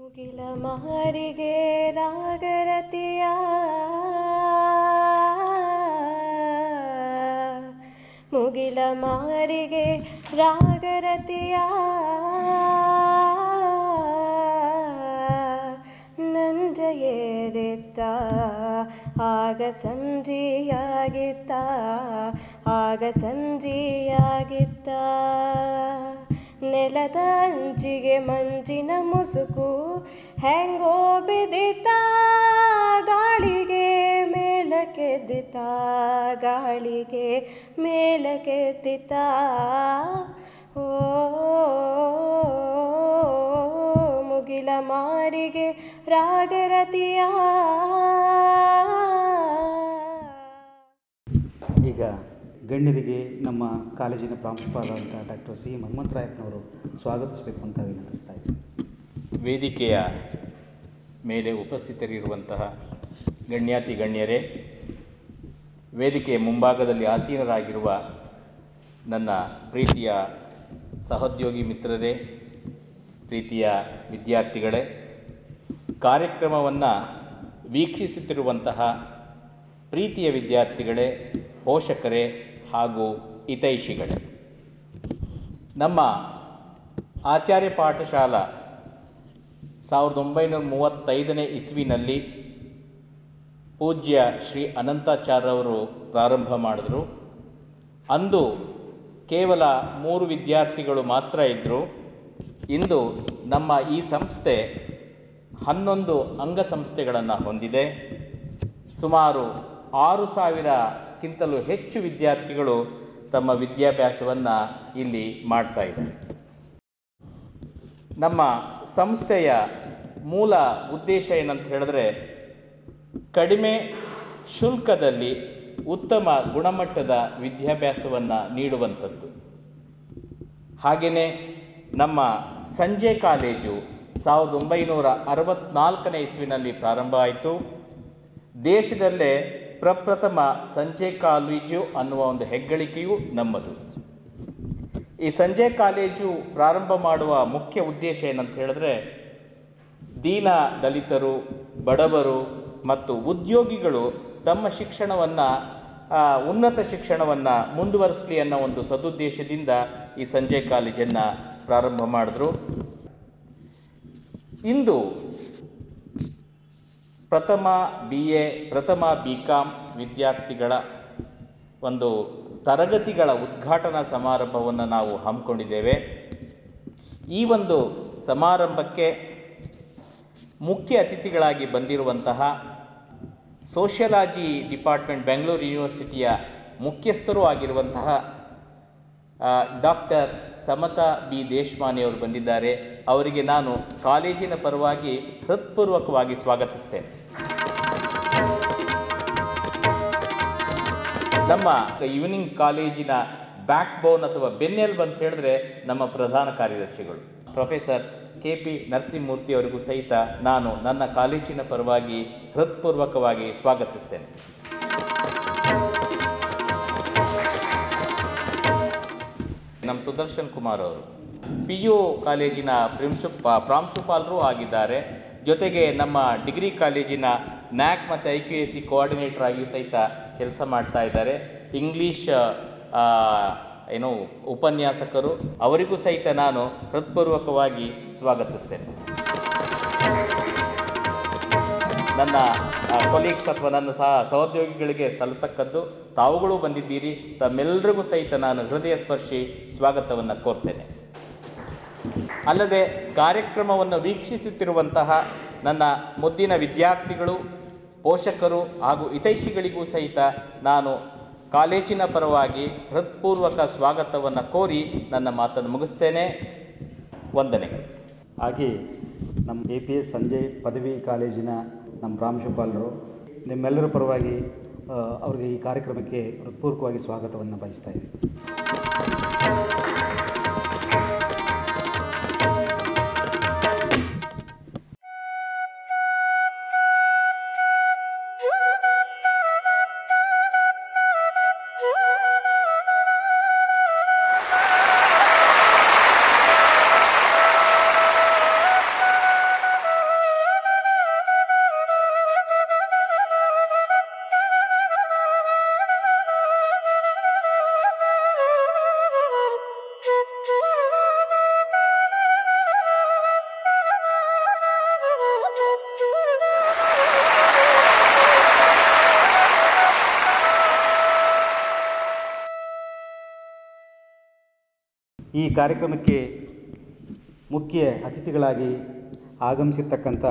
ಮುಗಿಲ ಮಾರಿಗೆ ರಾಗರತಿಯ ಮುಗಿಲ ಮಾರಿಗೆ ರಾಗರತಿಯ ನಂಜ ಏರಿತ್ತ ಆಗ ಸಂಜೆಯಾಗಿತ್ತ ಆಗ ಸಂಜೆಯಾಗಿತ್ತ ನೆಲದ ಅಂಚಿಗೆ ಮಂಜಿನ ಮುಸುಕು ಹೆಂಗೋ ಬಿದ್ದಿತ ಗಾಳಿಗೆ ಮೇಲಕ್ಕೆದ್ದಿತ ಗಾಳಿಗೆ ಮೇಲಕ್ಕೆದ್ದಿತ ಓ ಮುಗಿಲ ಮಾರಿಗೆ ರಾಗರತಿಯ ಈಗ ಗಣ್ಯರಿಗೆ ನಮ್ಮ ಕಾಲೇಜಿನ ಪ್ರಾಂಶುಪಾಲ ಅಂತ ಡಾಕ್ಟರ್ ಸಿ ಹನುಮಂತರಾಯಪ್ಪನವರು ಸ್ವಾಗತಿಸಬೇಕು ಅಂತ ವಿನಂತಿಸ್ತಾ ಇದ್ದೀನಿ ವೇದಿಕೆಯ ಮೇಲೆ ಉಪಸ್ಥಿತರಿರುವಂತಹ ಗಣ್ಯಾತಿ ಗಣ್ಯರೇ ವೇದಿಕೆಯ ಮುಂಭಾಗದಲ್ಲಿ ಆಸೀನರಾಗಿರುವ ನನ್ನ ಪ್ರೀತಿಯ ಸಹೋದ್ಯೋಗಿ ಮಿತ್ರರೇ ಪ್ರೀತಿಯ ವಿದ್ಯಾರ್ಥಿಗಳೇ ಕಾರ್ಯಕ್ರಮವನ್ನು ವೀಕ್ಷಿಸುತ್ತಿರುವಂತಹ ಪ್ರೀತಿಯ ವಿದ್ಯಾರ್ಥಿಗಳೇ ಪೋಷಕರೇ ಹಾಗೂ ಹಿತೈಷಿಗಳೇ ನಮ್ಮ ಆಚಾರ್ಯ ಪಾಠಶಾಲಾ ಸಾವಿರದ ಒಂಬೈನೂರ ಮೂವತ್ತೈದನೇ ಇಸ್ವಿನಲ್ಲಿ ಪೂಜ್ಯ ಶ್ರೀ ಅನಂತಾಚಾರ್ಯವರು ಪ್ರಾರಂಭ ಮಾಡಿದ್ರು ಅಂದು ಕೇವಲ ಮೂರು ವಿದ್ಯಾರ್ಥಿಗಳು ಮಾತ್ರ ಇದ್ದರು ಇಂದು ನಮ್ಮ ಈ ಸಂಸ್ಥೆ ಹನ್ನೊಂದು ಅಂಗಸಂಸ್ಥೆಗಳನ್ನು ಹೊಂದಿದೆ ಸುಮಾರು ಆರು ಸಾವಿರಕ್ಕಿಂತಲೂ ಹೆಚ್ಚು ವಿದ್ಯಾರ್ಥಿಗಳು ತಮ್ಮ ವಿದ್ಯಾಭ್ಯಾಸವನ್ನು ಇಲ್ಲಿ ಮಾಡ್ತಾ ಇದ್ದಾರೆ ನಮ್ಮ ಸಂಸ್ಥೆಯ ಮೂಲ ಉದ್ದೇಶ ಏನಂತ ಹೇಳಿದ್ರೆ ಕಡಿಮೆ ಶುಲ್ಕದಲ್ಲಿ ಉತ್ತಮ ಗುಣಮಟ್ಟದ ವಿದ್ಯಾಭ್ಯಾಸವನ್ನು ನೀಡುವಂಥದ್ದು ಹಾಗೆಯೇ ನಮ್ಮ ಸಂಜೆ ಕಾಲೇಜು ಸಾವಿರದ ಒಂಬೈನೂರ ಅರವತ್ನಾಲ್ಕನೇ ಇಸ್ವಿನಲ್ಲಿ ಪ್ರಾರಂಭ ಆಯಿತು ದೇಶದಲ್ಲೇ ಪ್ರಪ್ರಥಮ ಸಂಜೆ ಕಾಲೇಜು ಅನ್ನುವ ಒಂದು ಹೆಗ್ಗಳಿಕೆಯೂ ನಮ್ಮದು ಈ ಸಂಜೆ ಕಾಲೇಜು ಪ್ರಾರಂಭ ಮಾಡುವ ಮುಖ್ಯ ಉದ್ದೇಶ ಏನಂತ ಹೇಳಿದ್ರೆ ದೀನ ದಲಿತರು ಬಡವರು ಮತ್ತು ಉದ್ಯೋಗಿಗಳು ತಮ್ಮ ಶಿಕ್ಷಣವನ್ನು ಉನ್ನತ ಶಿಕ್ಷಣವನ್ನು ಮುಂದುವರಿಸಲಿ ಅನ್ನೋ ಒಂದು ಸದುದ್ದೇಶದಿಂದ ಈ ಸಂಜೆ ಕಾಲೇಜನ್ನು ಪ್ರಾರಂಭ ಮಾಡಿದ್ರು ಇಂದು ಪ್ರಥಮ ಬಿ ಎ ಪ್ರಥಮ ಬಿ ಕಾಮ್ ವಿದ್ಯಾರ್ಥಿಗಳ ಒಂದು ತರಗತಿಗಳ ಉದ್ಘಾಟನಾ ಸಮಾರಂಭವನ್ನು ನಾವು ಹಮ್ಮಿಕೊಂಡಿದ್ದೇವೆ ಈ ಒಂದು ಸಮಾರಂಭಕ್ಕೆ ಮುಖ್ಯ ಅತಿಥಿಗಳಾಗಿ ಬಂದಿರುವಂತಹ ಸೋಷಿಯಲಾಜಿ ಡಿಪಾರ್ಟ್ಮೆಂಟ್ ಬೆಂಗಳೂರು ಯೂನಿವರ್ಸಿಟಿಯ ಮುಖ್ಯಸ್ಥರೂ ಆಗಿರುವಂತಹ ಡಾಕ್ಟರ್ ಸಮತಾ ಬಿ ದೇಶಮಾನಿ ಅವರು ಬಂದಿದ್ದಾರೆ ಅವರಿಗೆ ನಾನು ಕಾಲೇಜಿನ ಪರವಾಗಿ ಹೃತ್ಪೂರ್ವಕವಾಗಿ ಸ್ವಾಗತಿಸ್ತೇನೆ ನಮ್ಮ ಈವ್ನಿಂಗ್ ಕಾಲೇಜಿನ ಬ್ಯಾಕ್ ಬೋನ್ ಅಥವಾ ಬೆನ್ನೆಲ್ಬು ಅಂತ ಹೇಳಿದ್ರೆ ನಮ್ಮ ಪ್ರಧಾನ ಕಾರ್ಯದರ್ಶಿಗಳು ಪ್ರೊಫೆಸರ್ ಕೆ ಪಿ ನರಸಿಂಹಮೂರ್ತಿ ಅವರಿಗೂ ಸಹಿತ ನಾನು ನನ್ನ ಕಾಲೇಜಿನ ಪರವಾಗಿ ಹೃತ್ಪೂರ್ವಕವಾಗಿ ಸ್ವಾಗತಿಸ್ತೇನೆ ನಮ್ಮ ಸುದರ್ಶನ್ ಕುಮಾರ್ ಅವರು ಪಿ ಯು ಕಾಲೇಜಿನ ಪ್ರಿನ್ಸಿಪ ಪ್ರಾಂಶುಪಾಲರು ಆಗಿದ್ದಾರೆ ಜೊತೆಗೆ ನಮ್ಮ ಡಿಗ್ರಿ ಕಾಲೇಜಿನ ನ್ಯಾಕ್ ಮತ್ತು I Q S C coordinator ಆಗಿಯೂ ಸಹಿತ ಕೆಲಸ ಮಾಡ್ತಾ ಇದ್ದಾರೆ ಇಂಗ್ಲೀಷ್ ಆ, ಏನು ಉಪನ್ಯಾಸಕರು ಅವರಿಗೂ ಸಹಿತ ನಾನು ಹೃತ್ಪೂರ್ವಕವಾಗಿ ಸ್ವಾಗತಿಸ್ತೇನೆ ನನ್ನ ಕೊಲೀಗ್ಸ್ ಅಥವಾ ನನ್ನ ಸಹ ಸಹೋದ್ಯೋಗಿಗಳಿಗೆ ಸಲ್ಲತಕ್ಕದ್ದು ತಾವುಗಳು ಬಂದಿದ್ದೀರಿ ತಮ್ಮೆಲ್ಲರಿಗೂ ಸಹಿತ ನಾನು ಹೃದಯ ಸ್ಪರ್ಶಿ ಸ್ವಾಗತವನ್ನು ಕೋರ್ತೇನೆ ಅಲ್ಲದೆ ಕಾರ್ಯಕ್ರಮವನ್ನು ವೀಕ್ಷಿಸುತ್ತಿರುವಂತಹ ನನ್ನ ಮುದ್ದಿನ ವಿದ್ಯಾರ್ಥಿಗಳು ಪೋಷಕರು ಹಾಗೂ ಹಿತೈಷಿಗಳಿಗೂ ಸಹಿತ ನಾನು ಕಾಲೇಜಿನ ಪರವಾಗಿ ಹೃತ್ಪೂರ್ವಕ ಸ್ವಾಗತವನ್ನು ಕೋರಿ ನನ್ನ ಮಾತನ್ನು ಮುಗಿಸ್ತೇನೆ ವಂದನೆಗಳು ಹಾಗೆ ನಮ್ಮ ಎ ಪಿ ಎಸ್ ಸಂಜಯ್ ಪದವಿ ಕಾಲೇಜಿನ ನಮ್ಮ ಪ್ರಾಂಶುಪಾಲರು ನಿಮ್ಮೆಲ್ಲರ ಪರವಾಗಿ ಆ, ಅವರಿಗೆ ಈ ಕಾರ್ಯಕ್ರಮಕ್ಕೆ ಹೃತ್ಪೂರ್ವಕವಾಗಿ ಸ್ವಾಗತವನ್ನು ಬಯಸ್ತಾ ಇದ್ದೀನಿ ಈ ಕಾರ್ಯಕ್ರಮಕ್ಕೆ ಮುಖ್ಯ ಅತಿಥಿಗಳಾಗಿ ಆಗಮಿಸಿರ್ತಕ್ಕಂಥ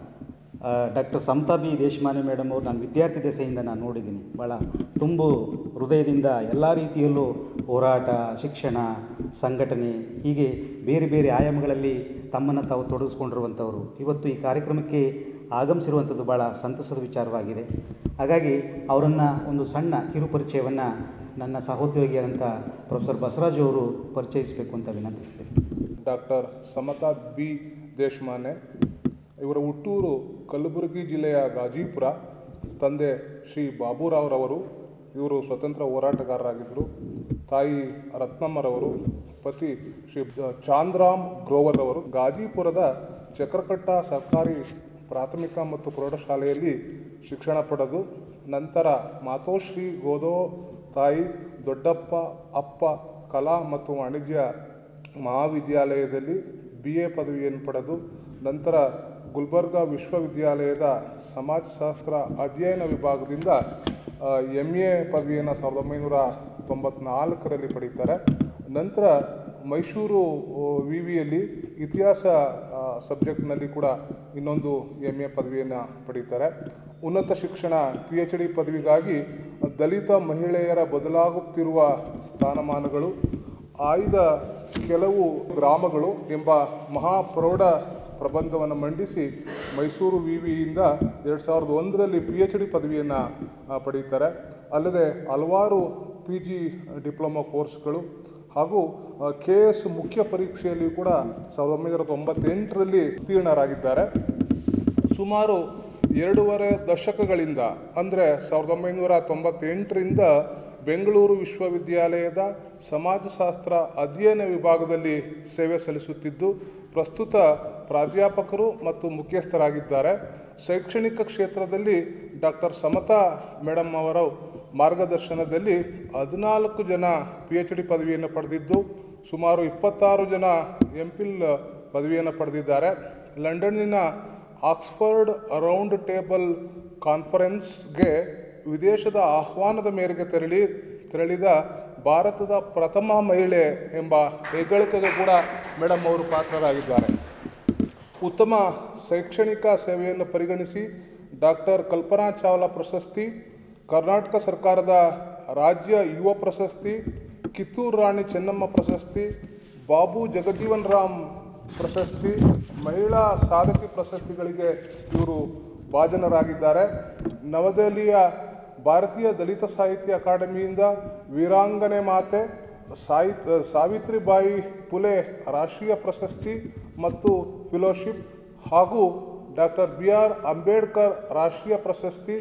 doctor Samata B Deshmane madam ಅವರು ನಾನು ವಿದ್ಯಾರ್ಥಿ ದೆಸೆಯಿಂದ ನಾನು ನೋಡಿದ್ದೀನಿ ಭಾಳ ತುಂಬು ಹೃದಯದಿಂದ ಎಲ್ಲ ರೀತಿಯಲ್ಲೂ ಹೋರಾಟ ಶಿಕ್ಷಣ ಸಂಘಟನೆ ಹೀಗೆ ಬೇರೆ ಬೇರೆ ಆಯಾಮಗಳಲ್ಲಿ ತಮ್ಮನ್ನು ತಾವು ತೊಡಗಿಸ್ಕೊಂಡಿರುವಂಥವರು ಇವತ್ತು ಈ ಕಾರ್ಯಕ್ರಮಕ್ಕೆ ಆಗಮಿಸಿರುವಂಥದ್ದು ಭಾಳ ಸಂತಸದ ವಿಚಾರವಾಗಿದೆ ಹಾಗಾಗಿ ಅವರನ್ನು ಒಂದು ಸಣ್ಣ ಕಿರು ಪರಿಚಯವನ್ನು ನನ್ನ ಸಹೋದ್ಯೋಗಿಯಾದಂಥ ಪ್ರೊಫೆಸರ್ ಬಸವರಾಜು ಅವರು ಪರಿಚಯಿಸಬೇಕು ಅಂತ ವಿನಂತಿಸ್ತೇನೆ ಡಾಕ್ಟರ್ ಸಮತಾ ಬಿ ದೇಶಮಾನೆ ಇವರ ಹುಟ್ಟೂರು ಕಲಬುರಗಿ ಜಿಲ್ಲೆಯ ಗಾಜಿಪುರ ತಂದೆ ಶ್ರೀ ಬಾಬುರಾವ್ರವರು ಇವರು ಸ್ವತಂತ್ರ ಹೋರಾಟಗಾರರಾಗಿದ್ದರು ತಾಯಿ ರತ್ನಮ್ಮರವರು ಪತಿ ಶ್ರೀ ಚಾಂದ್ರಾಮ್ ಗ್ರೋವರ್ ಅವರು ಗಾಜಿಪುರದ ಚಕ್ರಕಟ್ಟ ಸರ್ಕಾರಿ ಪ್ರಾಥಮಿಕ ಮತ್ತು ಪ್ರೌಢಶಾಲೆಯಲ್ಲಿ ಶಿಕ್ಷಣ ಪಡೆದು ನಂತರ ಮಾತೋಶ್ರೀ ಗೋದೋ ತಾಯಿ ದೊಡ್ಡಪ್ಪ ಅಪ್ಪ ಕಲಾ ಮತ್ತು ವಾಣಿಜ್ಯ ಮಹಾವಿದ್ಯಾಲಯದಲ್ಲಿ ಬಿ ಎ ಪದವಿಯನ್ನು ಪಡೆದು ನಂತರ ಗುಲ್ಬರ್ಗಾ ವಿಶ್ವವಿದ್ಯಾಲಯದ ಸಮಾಜಶಾಸ್ತ್ರ ಅಧ್ಯಯನ ವಿಭಾಗದಿಂದ ಎಮ್ ಎ ಪದವಿಯನ್ನು ಸಾವಿರದ ಒಂಬೈನೂರ ತೊಂಬತ್ನಾಲ್ಕರಲ್ಲಿ ಪಡೀತಾರೆ ನಂತರ ಮೈಸೂರು ವಿ ವಿಯಲ್ಲಿ ಇತಿಹಾಸ ಸಬ್ಜೆಕ್ಟ್ನಲ್ಲಿ ಕೂಡ ಇನ್ನೊಂದು ಎಮ್ ಎ ಪದವಿಯನ್ನು ಪಡೀತಾರೆ ಉನ್ನತ ಶಿಕ್ಷಣ ಪಿ ಎಚ್ ಡಿ ಪದವಿಗಾಗಿ ದಲಿತ ಮಹಿಳೆಯರ ಬದಲಾಗುತ್ತಿರುವ ಸ್ಥಾನಮಾನಗಳು ಆಯ್ದ ಕೆಲವು ಗ್ರಾಮಗಳು ಎಂಬ ಮಹಾಪ್ರೌಢ ಪ್ರಬಂಧವನ್ನು ಮಂಡಿಸಿ ಮೈಸೂರು ವಿ ವಿಯಿಂದ ಎರಡು ಸಾವಿರದ ಒಂದರಲ್ಲಿ ಪಿ ಎಚ್ ಡಿ ಪದವಿಯನ್ನು ಪಡೀತಾರೆ ಅಲ್ಲದೆ ಹಲವಾರು ಪಿ ಜಿ ಡಿಪ್ಲೊಮಾ ಕೋರ್ಸ್ಗಳು ಹಾಗೂ ಕೆ ಎಸ್ ಮುಖ್ಯ ಪರೀಕ್ಷೆಯಲ್ಲಿ ಕೂಡ ಸಾವಿರದ ಒಂಬೈನೂರ ತೊಂಬತ್ತೆಂಟರಲ್ಲಿ ಉತ್ತೀರ್ಣರಾಗಿದ್ದಾರೆ ಸುಮಾರು ಎರಡೂವರೆ ದಶಕಗಳಿಂದ ಅಂದರೆ ಸಾವಿರದ ಒಂಬೈನೂರ ತೊಂಬತ್ತೆಂಟರಿಂದ ಬೆಂಗಳೂರು ವಿಶ್ವವಿದ್ಯಾಲಯದ ಸಮಾಜಶಾಸ್ತ್ರ ಅಧ್ಯಯನ ವಿಭಾಗದಲ್ಲಿ ಸೇವೆ ಸಲ್ಲಿಸುತ್ತಿದ್ದು ಪ್ರಸ್ತುತ ಪ್ರಾಧ್ಯಾಪಕರು ಮತ್ತು ಮುಖ್ಯಸ್ಥರಾಗಿದ್ದಾರೆ ಶೈಕ್ಷಣಿಕ ಕ್ಷೇತ್ರದಲ್ಲಿ ಡಾಕ್ಟರ್ ಸಮತಾ ಮೇಡಮ್ ಅವರ ಮಾರ್ಗದರ್ಶನದಲ್ಲಿ ಹದಿನಾಲ್ಕು ಜನ ಪಿ ಎಚ್ ಡಿ ಪದವಿಯನ್ನು ಪಡೆದಿದ್ದು ಸುಮಾರು ಇಪ್ಪತ್ತಾರು ಜನ ಎಂ ಪಿಲ್ ಪದವಿಯನ್ನು ಪಡೆದಿದ್ದಾರೆ ಲಂಡನ್ನಿನ ಆಕ್ಸ್ಫರ್ಡ್ ರೌಂಡ್ ಟೇಬಲ್ ಕಾನ್ಫರೆನ್ಸ್ಗೆ ವಿದೇಶದ ಆಹ್ವಾನದ ಮೇರೆಗೆ ತೆರಳಿ ತೆರಳಿದ ಭಾರತದ ಪ್ರಥಮ ಮಹಿಳೆ ಎಂಬ ಹೆಗ್ಗಳಿಕೆಗೆ ಕೂಡ ಮೇಡಮ್ ಅವರು ಪಾತ್ರರಾಗಿದ್ದಾರೆ ಉತ್ತಮ ಶೈಕ್ಷಣಿಕ ಸೇವೆಯನ್ನು ಪರಿಗಣಿಸಿ ಡಾಕ್ಟರ್ ಕಲ್ಪನಾ ಚಾವ್ಲಾ ಪ್ರಶಸ್ತಿ ಕರ್ನಾಟಕ ಸರ್ಕಾರದ ರಾಜ್ಯ ಯುವ ಪ್ರಶಸ್ತಿ ಕಿತ್ತೂರು ರಾಣಿ ಚೆನ್ನಮ್ಮ ಪ್ರಶಸ್ತಿ ಬಾಬು ಜಗಜೀವನ್ ರಾಮ್ ಪ್ರಶಸ್ತಿ ಮಹಿಳಾ ಸಾಧಕಿ ಪ್ರಶಸ್ತಿಗಳಿಗೆ ಇವರು ಭಾಜನರಾಗಿದ್ದಾರೆ ನವದೆಹಲಿಯ ಭಾರತೀಯ ದಲಿತ ಸಾಹಿತ್ಯ ಅಕಾಡೆಮಿಯಿಂದ ವೀರಾಂಗನೆ ಮಾತೆ ಸಾಹಿತ್ ಸಾವಿತ್ರಿಬಾಯಿ ಪುಲೆ ರಾಷ್ಟ್ರೀಯ ಪ್ರಶಸ್ತಿ ಮತ್ತು ಫಿಲೋಶಿಪ್ ಹಾಗೂ ಡಾಕ್ಟರ್ ಬಿ ಆರ್ ಅಂಬೇಡ್ಕರ್ ರಾಷ್ಟ್ರೀಯ ಪ್ರಶಸ್ತಿ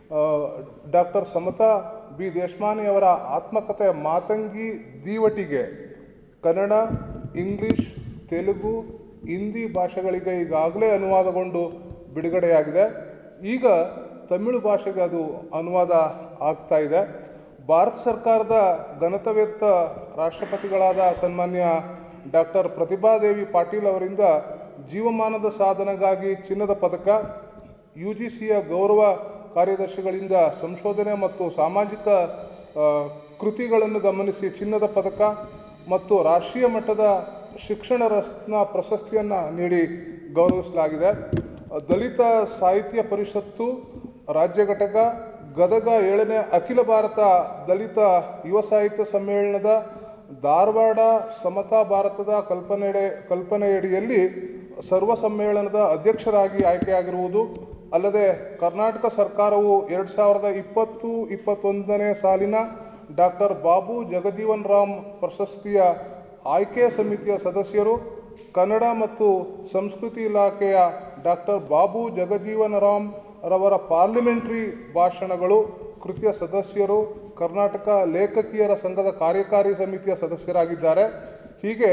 ಡಾಕ್ಟರ್ ಸಮತಾ ಬಿ ದೇಶಮಾನಿಯವರ ಆತ್ಮಕಥೆ ಮಾತಂಗಿ ದೀವಟಿಗೆ ಕನ್ನಡ ಇಂಗ್ಲಿಷ್ ತೆಲುಗು ಹಿಂದಿ ಭಾಷೆಗಳಿಗೆ ಈಗಾಗಲೇ ಅನುವಾದಗೊಂಡು ಬಿಡುಗಡೆಯಾಗಿದೆ ಈಗ ತಮಿಳು ಭಾಷೆಗೆ ಅದು ಅನುವಾದ ಆಗ್ತಾ ಇದೆ ಭಾರತ ಸರ್ಕಾರದ ಘನತವೆತ್ತ ರಾಷ್ಟ್ರಪತಿಗಳಾದ ಸನ್ಮಾನ್ಯ ಡಾಕ್ಟರ್ ಪ್ರತಿಭಾದೇವಿ ಪಾಟೀಲ್ ಅವರಿಂದ ಜೀವಮಾನದ ಸಾಧನೆಗಾಗಿ ಚಿನ್ನದ ಪದಕ ಯು ಜಿ ಸಿಯ ಗೌರವ ಕಾರ್ಯದರ್ಶಿಗಳಿಂದ ಸಂಶೋಧನೆ ಮತ್ತು ಸಾಮಾಜಿಕ ಆ, ಕೃತಿಗಳನ್ನು ಗಮನಿಸಿ ಚಿನ್ನದ ಪದಕ ಮತ್ತು ರಾಷ್ಟ್ರೀಯ ಮಟ್ಟದ ಶಿಕ್ಷಣ ರತ್ನ ಪ್ರಶಸ್ತಿಯನ್ನು ನೀಡಿ ಗೌರವಿಸಲಾಗಿದೆ ದಲಿತ ಸಾಹಿತ್ಯ ಪರಿಷತ್ತು ರಾಜ್ಯ ಘಟಕ ಗದಗ ಏಳನೇ ಅಖಿಲ ಭಾರತ ದಲಿತ ಯುವ ಸಾಹಿತ್ಯ ಸಮ್ಮೇಳನದ ಧಾರವಾಡ ಸಮತಾ ಭಾರತದ ಕಲ್ಪನೆಡೆ ಕಲ್ಪನೆಯಡಿಯಲ್ಲಿ ಸರ್ವ ಸಮ್ಮೇಳನದ ಅಧ್ಯಕ್ಷರಾಗಿ ಆಯ್ಕೆಯಾಗಿರುವುದು ಅಲ್ಲದೆ ಕರ್ನಾಟಕ ಸರ್ಕಾರವು ಎರಡು ಸಾವಿರದ ಇಪ್ಪತ್ತು ಇಪ್ಪತ್ತೊಂದನೇ ಸಾಲಿನ ಡಾಕ್ಟರ್ ಬಾಬು ಜಗಜೀವನ್ ರಾಮ್ ಪ್ರಶಸ್ತಿಯ ಆಯ್ಕೆ ಸಮಿತಿಯ ಸದಸ್ಯರು ಕನ್ನಡ ಮತ್ತು ಸಂಸ್ಕೃತಿ ಇಲಾಖೆಯ ಡಾಕ್ಟರ್ ಬಾಬು ಜಗಜೀವನ ರಾಮ್ ರವರ ಪಾರ್ಲಿಮೆಂಟ್ರಿ ಭಾಷಣಗಳು ಕೃತಿಯ ಸದಸ್ಯರು ಕರ್ನಾಟಕ ಲೇಖಕಿಯರ ಸಂಘದ ಕಾರ್ಯಕಾರಿ ಸಮಿತಿಯ ಸದಸ್ಯರಾಗಿದ್ದಾರೆ ಹೀಗೆ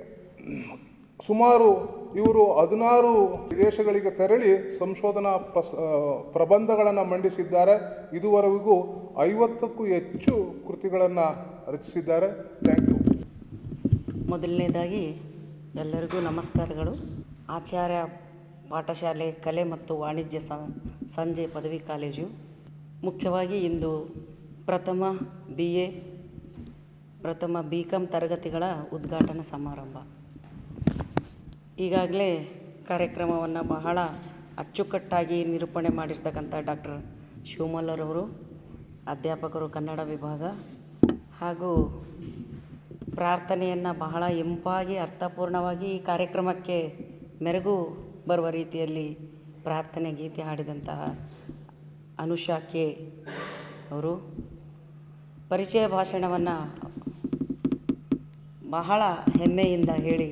ಸುಮಾರು ಇವರು ಹದಿನಾರು ವಿದೇಶಗಳಿಗೆ ತೆರಳಿ ಸಂಶೋಧನಾ ಪ್ರಸ ಪ್ರಬಂಧಗಳನ್ನು ಮಂಡಿಸಿದ್ದಾರೆ ಇದುವರೆಗೂ ಐವತ್ತಕ್ಕೂ ಹೆಚ್ಚು ಕೃತಿಗಳನ್ನು ರಚಿಸಿದ್ದಾರೆ ಥ್ಯಾಂಕ್ ಯು ಮೊದಲನೇದಾಗಿ ಎಲ್ಲರಿಗೂ ನಮಸ್ಕಾರಗಳು ಆಚಾರ್ಯ ಪಾಠಶಾಲೆ ಕಲೆ ಮತ್ತು ವಾಣಿಜ್ಯ ಸ ಸಂಜೆ ಪದವಿ ಕಾಲೇಜು ಮುಖ್ಯವಾಗಿ ಇಂದು ಪ್ರಥಮ ಬಿ ಎ ಪ್ರಥಮ ಬಿ ಕಾಮ್ ತರಗತಿಗಳ ಉದ್ಘಾಟನಾ ಸಮಾರಂಭ ಈಗಾಗಲೇ ಕಾರ್ಯಕ್ರಮವನ್ನು ಬಹಳ ಅಚ್ಚುಕಟ್ಟಾಗಿ ನಿರೂಪಣೆ ಮಾಡಿರ್ತಕ್ಕಂಥ ಡಾಕ್ಟರ್ ಶಿವಮಲ್ಲರವರು ಅಧ್ಯಾಪಕರು ಕನ್ನಡ ವಿಭಾಗ ಹಾಗೂ ಪ್ರಾರ್ಥನೆಯನ್ನು ಬಹಳ ಇಂಪಾಗಿ ಅರ್ಥಪೂರ್ಣವಾಗಿ ಈ ಕಾರ್ಯಕ್ರಮಕ್ಕೆ ಮೆರುಗು ಬರುವ ರೀತಿಯಲ್ಲಿ ಪ್ರಾರ್ಥನೆ ಗೀತೆ ಹಾಡಿದಂತಹ ಅನುಷಾ ಕೆ ಅವರು ಪರಿಚಯ ಭಾಷಣವನ್ನು ಬಹಳ ಹೆಮ್ಮೆಯಿಂದ ಹೇಳಿ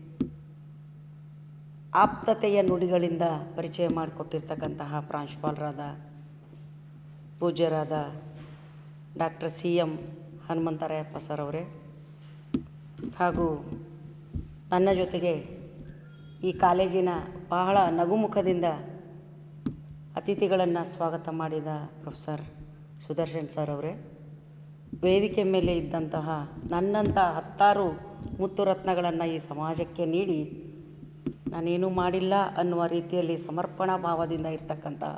ಆಪ್ತತೆಯ ನುಡಿಗಳಿಂದ ಪರಿಚಯ ಮಾಡಿಕೊಟ್ಟಿರ್ತಕ್ಕಂತಹ ಪ್ರಾಂಶುಪಾಲರಾದ ಪೂಜ್ಯರಾದ doctor C M Hanumantharayappa sir ಅವರೇ ಹಾಗೂ ನನ್ನ ಜೊತೆಗೆ ಈ ಕಾಲೇಜಿನ ಬಹಳ ನಗುಮುಖದಿಂದ ಅತಿಥಿಗಳನ್ನು ಸ್ವಾಗತ ಮಾಡಿದ ಪ್ರೊಫೆಸರ್ ಸುದರ್ಶನ್ ಸರ್ ಅವರೇ ವೇದಿಕೆ ಮೇಲೆ ಇದ್ದಂತಹ ನನ್ನಂಥ ಹತ್ತಾರು ಮುತ್ತು ರತ್ನಗಳನ್ನು ಈ ಸಮಾಜಕ್ಕೆ ನೀಡಿ ನಾನೇನೂ ಮಾಡಿಲ್ಲ ಅನ್ನುವ ರೀತಿಯಲ್ಲಿ ಸಮರ್ಪಣಾ ಭಾವದಿಂದ ಇರ್ತಕ್ಕಂತಹ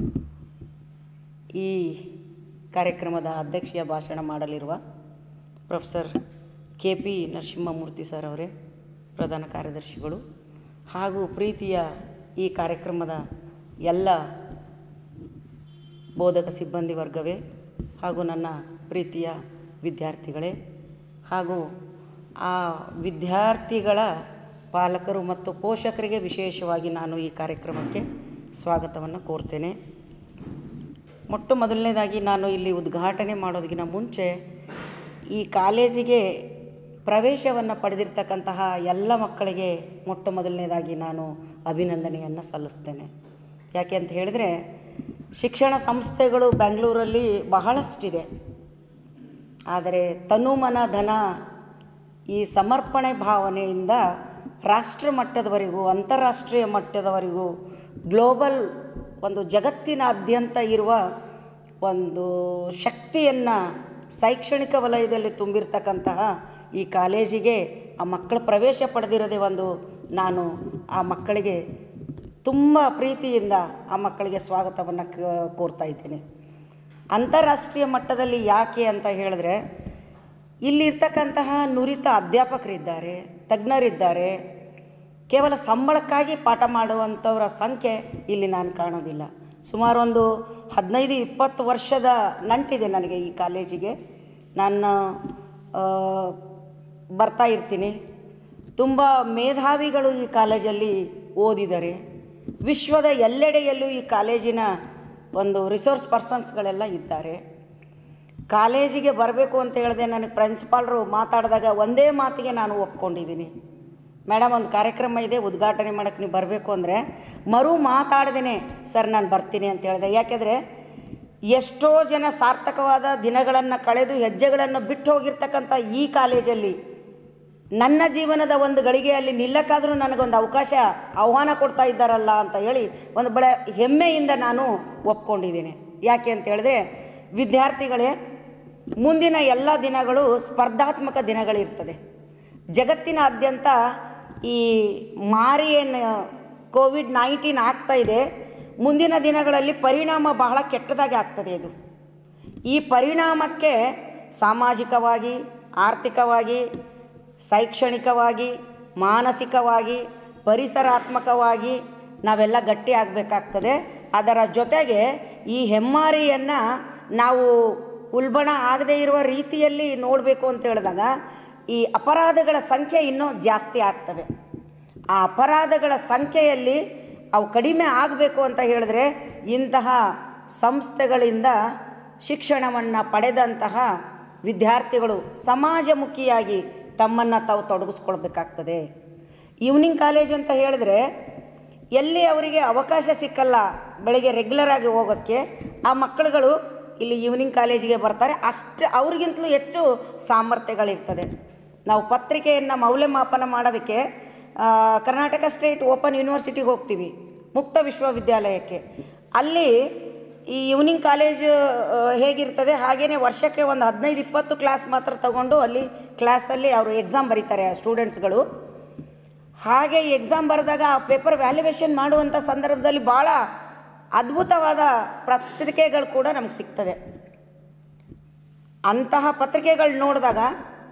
ಈ ಕಾರ್ಯಕ್ರಮದ ಅಧ್ಯಕ್ಷೀಯ ಭಾಷಣ ಮಾಡಲಿರುವ professor K P Narasimhamurthy sir ಅವರೇ ಪ್ರಧಾನ ಕಾರ್ಯದರ್ಶಿಗಳು ಹಾಗೂ ಪ್ರೀತಿಯ ಈ ಕಾರ್ಯಕ್ರಮದ ಎಲ್ಲ ಬೋಧಕ ಸಿಬ್ಬಂದಿ ವರ್ಗವೇ ಹಾಗೂ ನನ್ನ ಪ್ರೀತಿಯ ವಿದ್ಯಾರ್ಥಿಗಳೇ ಹಾಗೂ ಆ ವಿದ್ಯಾರ್ಥಿಗಳ ಪಾಲಕರು ಮತ್ತು ಪೋಷಕರಿಗೆ ವಿಶೇಷವಾಗಿ ನಾನು ಈ ಕಾರ್ಯಕ್ರಮಕ್ಕೆ ಸ್ವಾಗತವನ್ನು ಕೋರ್ತೇನೆ ಮೊಟ್ಟ ಮೊದಲನೇದಾಗಿ ನಾನು ಇಲ್ಲಿ ಉದ್ಘಾಟನೆ ಮಾಡೋದಕ್ಕಿಂತ ಮುಂಚೆ ಈ ಕಾಲೇಜಿಗೆ ಪ್ರವೇಶವನ್ನು ಪಡೆದಿರ್ತಕ್ಕಂತಹ ಎಲ್ಲ ಮಕ್ಕಳಿಗೆ ಮೊಟ್ಟ ಮೊದಲನೇದಾಗಿ ನಾನು ಅಭಿನಂದನೆಯನ್ನು ಸಲ್ಲಿಸ್ತೇನೆ ಯಾಕೆ ಅಂತ ಹೇಳಿದರೆ ಶಿಕ್ಷಣ ಸಂಸ್ಥೆಗಳು ಬೆಂಗಳೂರಲ್ಲಿ ಬಹಳಷ್ಟಿದೆ ಆದರೆ ತನು ಮನ ಧನ ಈ ಸಮರ್ಪಣೆ ಭಾವನೆಯಿಂದ ರಾಷ್ಟ್ರ ಮಟ್ಟದವರೆಗೂ ಅಂತಾರಾಷ್ಟ್ರೀಯ ಮಟ್ಟದವರೆಗೂ ಗ್ಲೋಬಲ್ ಒಂದು ಜಗತ್ತಿನಾದ್ಯಂತ ಇರುವ ಒಂದು ಶಕ್ತಿಯನ್ನು ಶೈಕ್ಷಣಿಕ ವಲಯದಲ್ಲಿ ತುಂಬಿರ್ತಕ್ಕಂತಹ ಈ ಕಾಲೇಜಿಗೆ ಆ ಮಕ್ಕಳ ಪ್ರವೇಶ ಪಡೆದಿರೋದೇ ಒಂದು ನಾನು ಆ ಮಕ್ಕಳಿಗೆ ತುಂಬ ಪ್ರೀತಿಯಿಂದ ಆ ಮಕ್ಕಳಿಗೆ ಸ್ವಾಗತವನ್ನು ಕ- ಕೋರ್ತಾ ಇದ್ದೇನೆ ಅಂತಾರಾಷ್ಟ್ರೀಯ ಮಟ್ಟದಲ್ಲಿ ಯಾಕೆ ಅಂತ ಹೇಳಿದ್ರೆ ಇಲ್ಲಿರ್ತಕ್ಕಂತಹ ನುರಿತ ಅಧ್ಯಾಪಕರಿದ್ದಾರೆ ತಜ್ಞರಿದ್ದಾರೆ ಕೇವಲ ಸಂಬಳಕ್ಕಾಗಿ ಪಾಠ ಮಾಡುವಂಥವರ ಸಂಖ್ಯೆ ಇಲ್ಲಿ ನಾನು ಕಾಣೋದಿಲ್ಲ ಸುಮಾರು ಒಂದು ಹದಿನೈದು ಇಪ್ಪತ್ತು ವರ್ಷದ ನಂಟಿದೆ ನನಗೆ ಈ ಕಾಲೇಜಿಗೆ ನಾನು ಆ, ಬರ್ತಾ ಇರ್ತೀನಿ ತುಂಬ ಮೇಧಾವಿಗಳು ಈ ಕಾಲೇಜಲ್ಲಿ ಓದಿದ್ದಾರೆ ವಿಶ್ವದ ಎಲ್ಲೆಡೆಯಲ್ಲೂ ಈ ಕಾಲೇಜಿನ ಒಂದು ರಿಸೋರ್ಸ್ ಪರ್ಸನ್ಸ್ಗಳೆಲ್ಲ ಇದ್ದಾರೆ ಕಾಲೇಜಿಗೆ ಬರಬೇಕು ಅಂತ ಹೇಳಿದೆ ನನಗೆ ಪ್ರಿನ್ಸಿಪಾಲ್ರು ಮಾತಾಡಿದಾಗ ಒಂದೇ ಮಾತಿಗೆ ನಾನು ಒಪ್ಕೊಂಡಿದ್ದೀನಿ ಮೇಡಮ್ ಒಂದು ಕಾರ್ಯಕ್ರಮ ಇದೆ ಉದ್ಘಾಟನೆ ಮಾಡೋಕ್ಕೆ ನೀವು ಬರಬೇಕು ಅಂದರೆ ಮರು ಮಾತಾಡ್ದೇನೆ ಸರ್ ನಾನು ಬರ್ತೀನಿ ಅಂತ ಹೇಳಿದೆ ಯಾಕೆಂದರೆ ಎಷ್ಟೋ ಜನ ಸಾರ್ಥಕವಾದ ದಿನಗಳನ್ನು ಕಳೆದು ಹೆಜ್ಜೆಗಳನ್ನು ಬಿಟ್ಟು ಹೋಗಿರ್ತಕ್ಕಂಥ ಈ ಕಾಲೇಜಲ್ಲಿ ನನ್ನ ಜೀವನದ ಒಂದು ಗಳಿಗೆಯಲ್ಲಿ ನಿಲ್ಲಕ್ಕಾದರೂ ನನಗೊಂದು ಅವಕಾಶ ಆಹ್ವಾನ ಕೊಡ್ತಾ ಇದ್ದಾರಲ್ಲ ಅಂತ ಹೇಳಿ ಒಂದು ಬಳೆ ಹೆಮ್ಮೆಯಿಂದ ನಾನು ಒಪ್ಕೊಂಡಿದ್ದೀನಿ ಯಾಕೆ ಅಂತ ಹೇಳಿದ್ರೆ ವಿದ್ಯಾರ್ಥಿಗಳೇ ಮುಂದಿನ ಎಲ್ಲ ದಿನಗಳು ಸ್ಪರ್ಧಾತ್ಮಕ ದಿನಗಳಿರ್ತದೆ ಜಗತ್ತಿನಾದ್ಯಂತ ಈ ಮಾರಿ ಏನು ಕೋವಿಡ್ ನೈನ್ಟೀನ್ ಆಗ್ತಾ ಇದೆ ಮುಂದಿನ ದಿನಗಳಲ್ಲಿ ಪರಿಣಾಮ ಬಹಳ ಕೆಟ್ಟದಾಗಿ ಆಗ್ತದೆ ಇದು ಈ ಪರಿಣಾಮಕ್ಕೆ ಸಾಮಾಜಿಕವಾಗಿ ಆರ್ಥಿಕವಾಗಿ ಶೈಕ್ಷಣಿಕವಾಗಿ ಮಾನಸಿಕವಾಗಿ ಪರಿಸರಾತ್ಮಕವಾಗಿ ನಾವೆಲ್ಲ ಗಟ್ಟಿ ಆಗಬೇಕಾಗ್ತದೆ ಅದರ ಜೊತೆಗೆ ಈ ಹೆಮ್ಮಾರಿಯನ್ನು ನಾವು ಉಲ್ಬಣ ಆಗದೇ ಇರುವ ರೀತಿಯಲ್ಲಿ ನೋಡಬೇಕು ಅಂತ ಹೇಳಿದಾಗ ಈ ಅಪರಾಧಗಳ ಸಂಖ್ಯೆ ಇನ್ನೂ ಜಾಸ್ತಿ ಆಗ್ತವೆ ಆ ಅಪರಾಧಗಳ ಸಂಖ್ಯೆಯಲ್ಲಿ ಅವು ಕಡಿಮೆ ಆಗಬೇಕು ಅಂತ ಹೇಳಿದ್ರೆ ಇಂತಹ ಸಂಸ್ಥೆಗಳಿಂದ ಶಿಕ್ಷಣವನ್ನು ಪಡೆದಂತಹ ವಿದ್ಯಾರ್ಥಿಗಳು ಸಮಾಜಮುಖಿಯಾಗಿ ತಮ್ಮನ್ನು ತಾವು ತೊಡಗಿಸ್ಕೊಳ್ಬೇಕಾಗ್ತದೆ ಈವ್ನಿಂಗ್ ಕಾಲೇಜ್ ಅಂತ ಹೇಳಿದ್ರೆ ಎಲ್ಲಿ ಅವರಿಗೆ ಅವಕಾಶ ಸಿಕ್ಕಲ್ಲ ಬೆಳಗ್ಗೆ ರೆಗ್ಯುಲರ್ ಆಗಿ ಹೋಗೋಕ್ಕೆ ಆ ಮಕ್ಕಳುಗಳು ಇಲ್ಲಿ ಈವ್ನಿಂಗ್ ಕಾಲೇಜಿಗೆ ಬರ್ತಾರೆ ಅಷ್ಟು ಅವ್ರಿಗಿಂತಲೂ ಹೆಚ್ಚು ಸಾಮರ್ಥ್ಯಗಳಿರ್ತದೆ ನಾವು ಪತ್ರಿಕೆಯನ್ನು ಮೌಲ್ಯಮಾಪನ ಮಾಡೋದಕ್ಕೆ ಆ, ಕರ್ನಾಟಕ ಸ್ಟೇಟ್ ಓಪನ್ ಯೂನಿವರ್ಸಿಟಿಗೆ ಹೋಗ್ತೀವಿ ಮುಕ್ತ ವಿಶ್ವವಿದ್ಯಾಲಯಕ್ಕೆ ಅಲ್ಲಿ ಈ ಈವ್ನಿಂಗ್ ಕಾಲೇಜ್ ಹೇಗಿರ್ತದೆ ಹಾಗೆಯೇ ವರ್ಷಕ್ಕೆ ಒಂದು ಹದಿನೈದು ಇಪ್ಪತ್ತು ಕ್ಲಾಸ್ ಮಾತ್ರ ತಗೊಂಡು ಅಲ್ಲಿ ಕ್ಲಾಸಲ್ಲಿ ಅವರು ಎಕ್ಸಾಮ್ ಬರೀತಾರೆ ಸ್ಟೂಡೆಂಟ್ಸ್ಗಳು ಹಾಗೆ ಈ ಎಕ್ಸಾಮ್ ಬರೆದಾಗ ಆ ಪೇಪರ್ ವ್ಯಾಲ್ಯುವೇಷನ್ ಮಾಡುವಂಥ ಸಂದರ್ಭದಲ್ಲಿ ಭಾಳ ಅದ್ಭುತವಾದ ಪತ್ರಿಕೆಗಳು ಕೂಡ ನಮ್ಗೆ ಸಿಗ್ತದೆ ಅಂತಹ ಪತ್ರಿಕೆಗಳು ನೋಡಿದಾಗ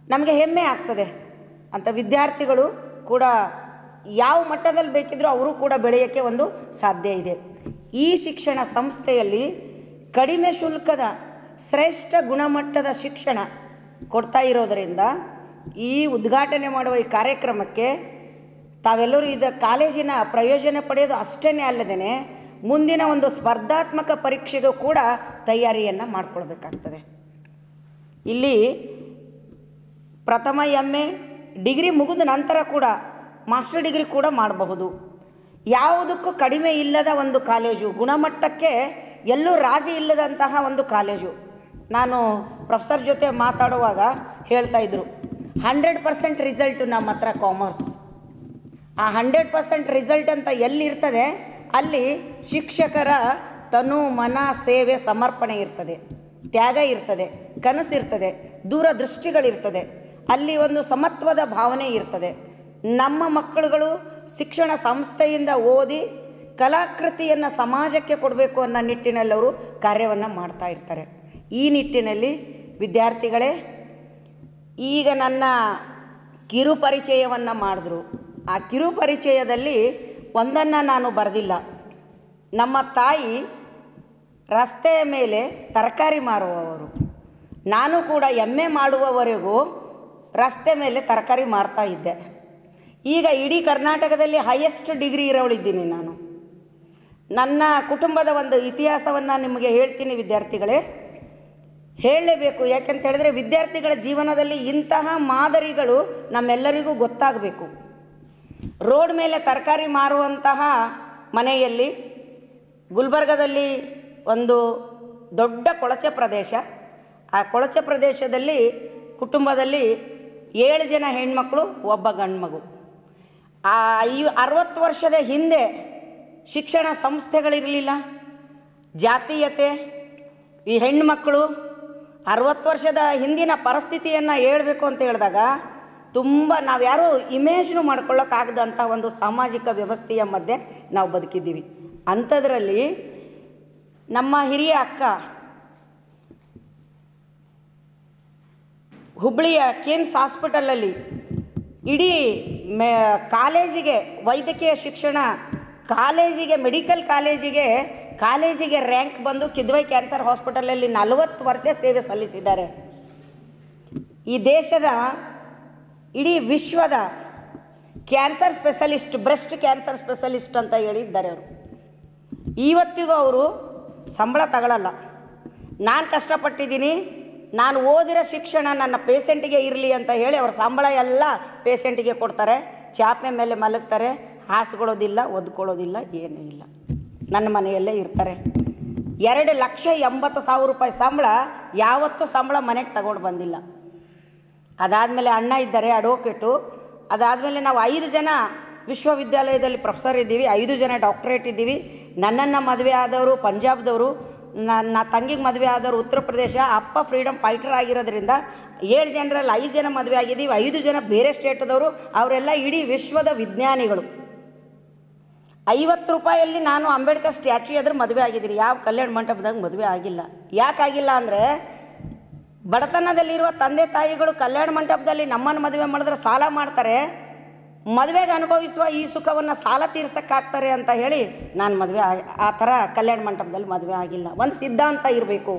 ನಮಗೆ ಹೆಮ್ಮೆ ಆಗ್ತದೆ ಅಂತ ವಿದ್ಯಾರ್ಥಿಗಳು ಕೂಡ ಯಾವ ಮಟ್ಟದಲ್ಲಿ ಬೇಕಿದ್ರೂ ಅವರು ಕೂಡ ಬೆಳೆಯೋಕ್ಕೆ ಒಂದು ಸಾಧ್ಯ ಇದೆ ಈ ಶಿಕ್ಷಣ ಸಂಸ್ಥೆಯಲ್ಲಿ ಕಡಿಮೆ ಶುಲ್ಕದ ಶ್ರೇಷ್ಠ ಗುಣಮಟ್ಟದ ಶಿಕ್ಷಣ ಕೊಡ್ತಾ ಇರೋದರಿಂದ ಈ ಉದ್ಘಾಟನೆ ಮಾಡುವ ಈ ಕಾರ್ಯಕ್ರಮಕ್ಕೆ ತಾವೆಲ್ಲರೂ ಇದ ಕಾಲೇಜಿನ ಪ್ರಯೋಜನ ಪಡೆಯೋದು ಅಷ್ಟೇ ಅಲ್ಲದೇ ಮುಂದಿನ ಒಂದು ಸ್ಪರ್ಧಾತ್ಮಕ ಪರೀಕ್ಷೆಗೂ ಕೂಡ ತಯಾರಿಯನ್ನು ಮಾಡಿಕೊಳ್ಬೇಕಾಗ್ತದೆ ಇಲ್ಲಿ ಪ್ರಥಮ ಎಮ್ ಎ ಡಿಗ್ರಿ ಮುಗಿದ ನಂತರ ಕೂಡ ಮಾಸ್ಟರ್ ಡಿಗ್ರಿ ಕೂಡ ಮಾಡಬಹುದು ಯಾವುದಕ್ಕೂ ಕಡಿಮೆ ಇಲ್ಲದ ಒಂದು ಕಾಲೇಜು ಗುಣಮಟ್ಟಕ್ಕೆ ಎಲ್ಲೂ ರಾಜಿ ಇಲ್ಲದಂತಹ ಒಂದು ಕಾಲೇಜು ನಾನು ಪ್ರೊಫೆಸರ್ ಜೊತೆ ಮಾತಾಡುವಾಗ ಹೇಳ್ತಾ ಇದ್ರು ಹಂಡ್ರೆಡ್ ಪರ್ಸೆಂಟ್ ರಿಸಲ್ಟು ನಮ್ಮ ಹತ್ರ ಕಾಮರ್ಸ್ ಆ ಹಂಡ್ರೆಡ್ ಪರ್ಸೆಂಟ್ ರಿಸಲ್ಟ್ ಅಂತ ಎಲ್ಲಿರ್ತದೆ ಅಲ್ಲಿ ಶಿಕ್ಷಕರ ತನು ಮನ ಸೇವೆ ಸಮರ್ಪಣೆ ಇರ್ತದೆ ತ್ಯಾಗ ಇರ್ತದೆ ಕನಸಿರ್ತದೆ ದೂರದೃಷ್ಟಿಗಳಿರ್ತದೆ ಅಲ್ಲಿ ಒಂದು ಸಮತ್ವದ ಭಾವನೆ ಇರ್ತದೆ ನಮ್ಮ ಮಕ್ಕಳುಗಳು ಶಿಕ್ಷಣ ಸಂಸ್ಥೆಯಿಂದ ಓದಿ ಕಲಾಕೃತಿಯನ್ನು ಸಮಾಜಕ್ಕೆ ಕೊಡಬೇಕು ಅನ್ನೋ ನಿಟ್ಟಿನಲ್ಲಿ ಅವರು ಕಾರ್ಯವನ್ನು ಮಾಡ್ತಾ ಇರ್ತಾರೆ ಈ ನಿಟ್ಟಿನಲ್ಲಿ ವಿದ್ಯಾರ್ಥಿಗಳೇ ಈಗ ನನ್ನ ಕಿರು ಪರಿಚಯವನ್ನು ಮಾಡಿದ್ರು ಆ ಕಿರು ಪರಿಚಯದಲ್ಲಿ ಒಂದನ್ನು ನಾನು ಬರೆದಿಲ್ಲ ನಮ್ಮ ತಾಯಿ ರಸ್ತೆಯ ಮೇಲೆ ತರಕಾರಿ ಮಾರುವವರು ನಾನು ಕೂಡ ಎಮ್ಮೆ ಮಾಡುವವರೆಗೂ ರಸ್ತೆ ಮೇಲೆ ತರಕಾರಿ ಮಾರ್ತಾ ಇದ್ದೆ ಈಗ ಇಡೀ ಕರ್ನಾಟಕದಲ್ಲಿ ಹೈಯೆಸ್ಟ್ ಡಿಗ್ರಿ ಇರೋಳಿದ್ದೀನಿ ನಾನು ನನ್ನ ಕುಟುಂಬದ ಒಂದು ಇತಿಹಾಸವನ್ನು ನಿಮಗೆ ಹೇಳ್ತೀನಿ ವಿದ್ಯಾರ್ಥಿಗಳೇ ಹೇಳಲೇಬೇಕು ಯಾಕೆಂತ ಹೇಳಿದ್ರೆ ವಿದ್ಯಾರ್ಥಿಗಳ ಜೀವನದಲ್ಲಿ ಇಂತಹ ಮಾದರಿಗಳು ನಮ್ಮೆಲ್ಲರಿಗೂ ಗೊತ್ತಾಗಬೇಕು ರೋಡ್ ಮೇಲೆ ತರಕಾರಿ ಮಾರುವಂತಹ ಮನೆಯಲ್ಲಿ ಗುಲ್ಬರ್ಗದಲ್ಲಿ ಒಂದು ದೊಡ್ಡ ಕೊಳಚೆ ಪ್ರದೇಶ ಆ ಕೊಳಚೆ ಪ್ರದೇಶದಲ್ಲಿ ಕುಟುಂಬದಲ್ಲಿ ಏಳು ಜನ ಹೆಣ್ಮಕ್ಳು ಒಬ್ಬ ಗಂಡ್ಮಗು ಆ ಐ ಅರವತ್ತು ವರ್ಷದ ಹಿಂದೆ ಶಿಕ್ಷಣ ಸಂಸ್ಥೆಗಳಿರಲಿಲ್ಲ ಜಾತೀಯತೆ ಈ ಹೆಣ್ಮಕ್ಕಳು ಅರವತ್ತು ವರ್ಷದ ಹಿಂದಿನ ಪರಿಸ್ಥಿತಿಯನ್ನು ಹೇಳ್ಬೇಕು ಅಂತ ಹೇಳಿದಾಗ ತುಂಬ ನಾವ್ಯಾರೂ ಇಮೇಜ್ನು ಮಾಡ್ಕೊಳ್ಳೋಕ್ಕಾಗದಂಥ ಒಂದು ಸಾಮಾಜಿಕ ವ್ಯವಸ್ಥೆಯ ಮಧ್ಯೆ ನಾವು ಬದುಕಿದ್ದೀವಿ ಅಂಥದ್ರಲ್ಲಿ ನಮ್ಮ ಹಿರಿಯ ಅಕ್ಕ ಹುಬ್ಬಳ್ಳಿಯ ಕಿಮ್ಸ್ ಹಾಸ್ಪಿಟಲಲ್ಲಿ ಇಡೀ ಮೆ ಕಾಲೇಜಿಗೆ ವೈದ್ಯಕೀಯ ಶಿಕ್ಷಣ ಕಾಲೇಜಿಗೆ ಮೆಡಿಕಲ್ ಕಾಲೇಜಿಗೆ ಕಾಲೇಜಿಗೆ ರ್ಯಾಂಕ್ ಬಂದು ಕಿದ್ವೈ ಕ್ಯಾನ್ಸರ್ ಹಾಸ್ಪಿಟಲಲ್ಲಿ ನಲವತ್ತು ವರ್ಷ ಸೇವೆ ಸಲ್ಲಿಸಿದ್ದಾರೆ ಈ ದೇಶದ ಇಡೀ ವಿಶ್ವದ cancer specialist breast cancer specialist ಅಂತ ಹೇಳಿದ್ದಾರೆ ಅವರು ಇವತ್ತಿಗೂ ಅವರು ಸಂಬಳ ತಗೊಳ್ಳಲ್ಲ ನಾನು ಕಷ್ಟಪಟ್ಟಿದ್ದೀನಿ ನಾನು ಓದಿರೋ ಶಿಕ್ಷಣ ನನ್ನ ಪೇಷೆಂಟಿಗೆ ಇರಲಿ ಅಂತ ಹೇಳಿ ಅವ್ರ ಸಂಬಳ ಎಲ್ಲ ಪೇಷೆಂಟಿಗೆ ಕೊಡ್ತಾರೆ ಚಾಪೆ ಮೇಲೆ ಮಲಗ್ತಾರೆ ಹಾಸ್ಕೊಳ್ಳೋದಿಲ್ಲ ಒದ್ಕೊಳ್ಳೋದಿಲ್ಲ ಏನೂ ಇಲ್ಲ ನನ್ನ ಮನೆಯಲ್ಲೇ ಇರ್ತಾರೆ ಎರಡು ಲಕ್ಷ ಎಂಬತ್ತು ಸಾವಿರ ರೂಪಾಯಿ ಸಂಬಳ ಯಾವತ್ತೂ ಸಂಬಳ ಮನೆಗೆ ತಗೊಂಡು ಬಂದಿಲ್ಲ ಅದಾದಮೇಲೆ ಅಣ್ಣ ಇದ್ದಾರೆ ಅಡ್ವೊಕೇಟು ಅದಾದಮೇಲೆ ನಾವು ಐದು ಜನ ವಿಶ್ವವಿದ್ಯಾಲಯದಲ್ಲಿ ಪ್ರೊಫೆಸರ್ ಇದ್ದೀವಿ ಐದು ಜನ ಡಾಕ್ಟ್ರೇಟ್ ಇದ್ದೀವಿ ನನ್ನನ್ನು ಮದುವೆ ಆದವರು ಪಂಜಾಬ್ದವರು ನನ್ನ ತಂಗಿಗೆ ಮದುವೆ ಆದವರು ಉತ್ತರ ಪ್ರದೇಶ ಅಪ್ಪ ಫ್ರೀಡಮ್ ಫೈಟರ್ ಆಗಿರೋದ್ರಿಂದ ಏಳು ಜನರಲ್ಲಿ ಐದು ಜನ ಮದುವೆ ಆಗಿದ್ದೀವಿ ಐದು ಜನ ಬೇರೆ ಸ್ಟೇಟದವರು ಅವರೆಲ್ಲ ಇಡೀ ವಿಶ್ವದ ವಿಜ್ಞಾನಿಗಳು ಐವತ್ತು ರೂಪಾಯಲ್ಲಿ ನಾನು ಅಂಬೇಡ್ಕರ್ ಸ್ಟ್ಯಾಚ್ಯೂ ಎದುರು ಮದುವೆ ಆಗಿದ್ದೀನಿ ಯಾವ ಕಲ್ಯಾಣ ಮಂಟಪದಾಗ ಮದುವೆ ಆಗಿಲ್ಲ ಯಾಕಾಗಿಲ್ಲ ಅಂದರೆ ಬಡತನದಲ್ಲಿರುವ ತಂದೆ ತಾಯಿಗಳು ಕಲ್ಯಾಣ ಮಂಟಪದಲ್ಲಿ ನಮ್ಮನ್ನು ಮದುವೆ ಮಾಡಿದ್ರೆ ಸಾಲ ಮಾಡ್ತಾರೆ ಮದುವೆಗೆ ಅನುಭವಿಸುವ ಈ ಸುಖವನ್ನು ಸಾಲ ತೀರ್ಸಕ್ಕಾಗ್ತಾರೆ ಅಂತ ಹೇಳಿ ನಾನು ಮದುವೆ ಆ- ಆ ಥರ ಕಲ್ಯಾಣ ಮಂಟಪದಲ್ಲಿ ಮದುವೆ ಆಗಿಲ್ಲ ಒಂದು ಸಿದ್ಧಾಂತ ಇರಬೇಕು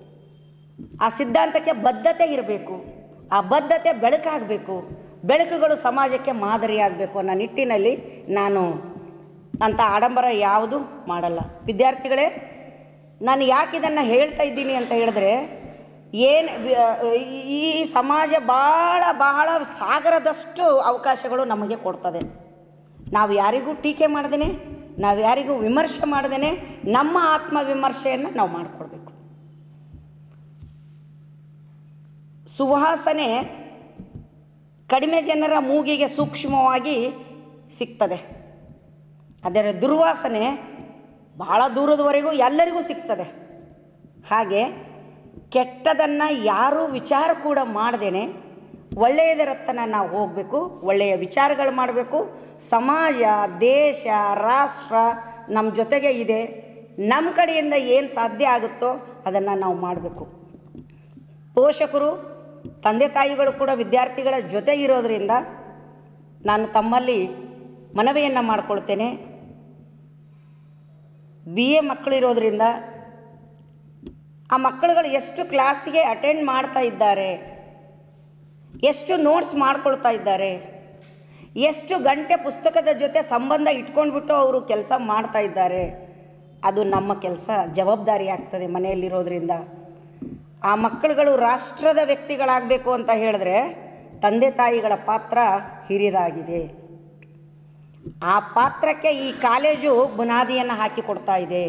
ಆ ಸಿದ್ಧಾಂತಕ್ಕೆ ಬದ್ಧತೆ ಇರಬೇಕು ಆ ಬದ್ಧತೆ ಬೆಳಕಾಗಬೇಕು ಬೆಳಕುಗಳು ಸಮಾಜಕ್ಕೆ ಮಾದರಿಯಾಗಬೇಕು ಅನ್ನೋ ನಿಟ್ಟಿನಲ್ಲಿ ನಾನು ಅಂಥ ಆಡಂಬರ ಯಾವುದು ಮಾಡಲ್ಲ ವಿದ್ಯಾರ್ಥಿಗಳೇ ನಾನು ಯಾಕೆ ಇದನ್ನು ಹೇಳ್ತಾ ಇದ್ದೀನಿ ಅಂತ ಹೇಳಿದ್ರೆ ಏನು ಈ ಸಮಾಜ ಭಾಳ ಬಹಳ ಸಾಗರದಷ್ಟು ಅವಕಾಶಗಳು ನಮಗೆ ಕೊಡ್ತದೆ ನಾವು ಯಾರಿಗೂ ಟೀಕೆ ಮಾಡ್ದೇನೆ ನಾವು ಯಾರಿಗೂ ವಿಮರ್ಶೆ ಮಾಡ್ದೇನೆ ನಮ್ಮ ಆತ್ಮವಿಮರ್ಶೆಯನ್ನು ನಾವು ಮಾಡಿಕೊಡ್ಬೇಕು ಸುವಾಸನೆ ಕಡಿಮೆ ಜನರ ಮೂಗಿಗೆ ಸೂಕ್ಷ್ಮವಾಗಿ ಸಿಗ್ತದೆ ಅದರ ದುರ್ವಾಸನೆ ಬಹಳ ದೂರದವರೆಗೂ ಎಲ್ಲರಿಗೂ ಸಿಗ್ತದೆ ಹಾಗೆ ಕೆಟ್ಟದನ್ನು ಯಾರೂ ವಿಚಾರ ಕೂಡ ಮಾಡ್ದೇನೆ ಒಳ್ಳೆಯದರತ್ತನ ನಾವು ಹೋಗಬೇಕು ಒಳ್ಳೆಯ ವಿಚಾರಗಳು ಮಾಡಬೇಕು ಸಮಾಜ ದೇಶ ರಾಷ್ಟ್ರ ನಮ್ಮ ಜೊತೆಗೆ ಇದೆ ನಮ್ಮ ಕಡೆಯಿಂದ ಏನು ಸಾಧ್ಯ ಆಗುತ್ತೋ ಅದನ್ನು ನಾವು ಮಾಡಬೇಕು ಪೋಷಕರು ತಂದೆ ತಾಯಿಗಳು ಕೂಡ ವಿದ್ಯಾರ್ಥಿಗಳ ಜೊತೆ ಇರೋದರಿಂದ ನಾನು ತಮ್ಮಲ್ಲಿ ಮನವಿಯನ್ನು ಮಾಡಿಕೊಳ್ತೇನೆ ಬಿ ಎ ಮಕ್ಕಳಿರೋದ್ರಿಂದ ಆ ಮಕ್ಕಳುಗಳು ಎಷ್ಟು ಕ್ಲಾಸಿಗೆ ಅಟೆಂಡ್ ಮಾಡ್ತಾ ಇದ್ದಾರೆ ಎಷ್ಟು ನೋಟ್ಸ್ ಮಾಡ್ಕೊಳ್ತಾ ಇದ್ದಾರೆ ಎಷ್ಟು ಗಂಟೆ ಪುಸ್ತಕದ ಜೊತೆ ಸಂಬಂಧ ಇಟ್ಕೊಂಡ್ಬಿಟ್ಟು ಅವರು ಕೆಲಸ ಮಾಡ್ತಾ ಇದ್ದಾರೆ ಅದು ನಮ್ಮ ಕೆಲಸ ಜವಾಬ್ದಾರಿ ಆಗ್ತದೆ ಮನೆಯಲ್ಲಿರೋದ್ರಿಂದ ಆ ಮಕ್ಕಳುಗಳು ರಾಷ್ಟ್ರದ ವ್ಯಕ್ತಿಗಳಾಗಬೇಕು ಅಂತ ಹೇಳಿದ್ರೆ ತಂದೆ ತಾಯಿಗಳ ಪಾತ್ರ ಹಿರಿದಾಗಿದೆ ಆ ಪಾತ್ರಕ್ಕೆ ಈ ಕಾಲೇಜು ಬುನಾದಿಯನ್ನು ಹಾಕಿಕೊಡ್ತಾ ಇದೆ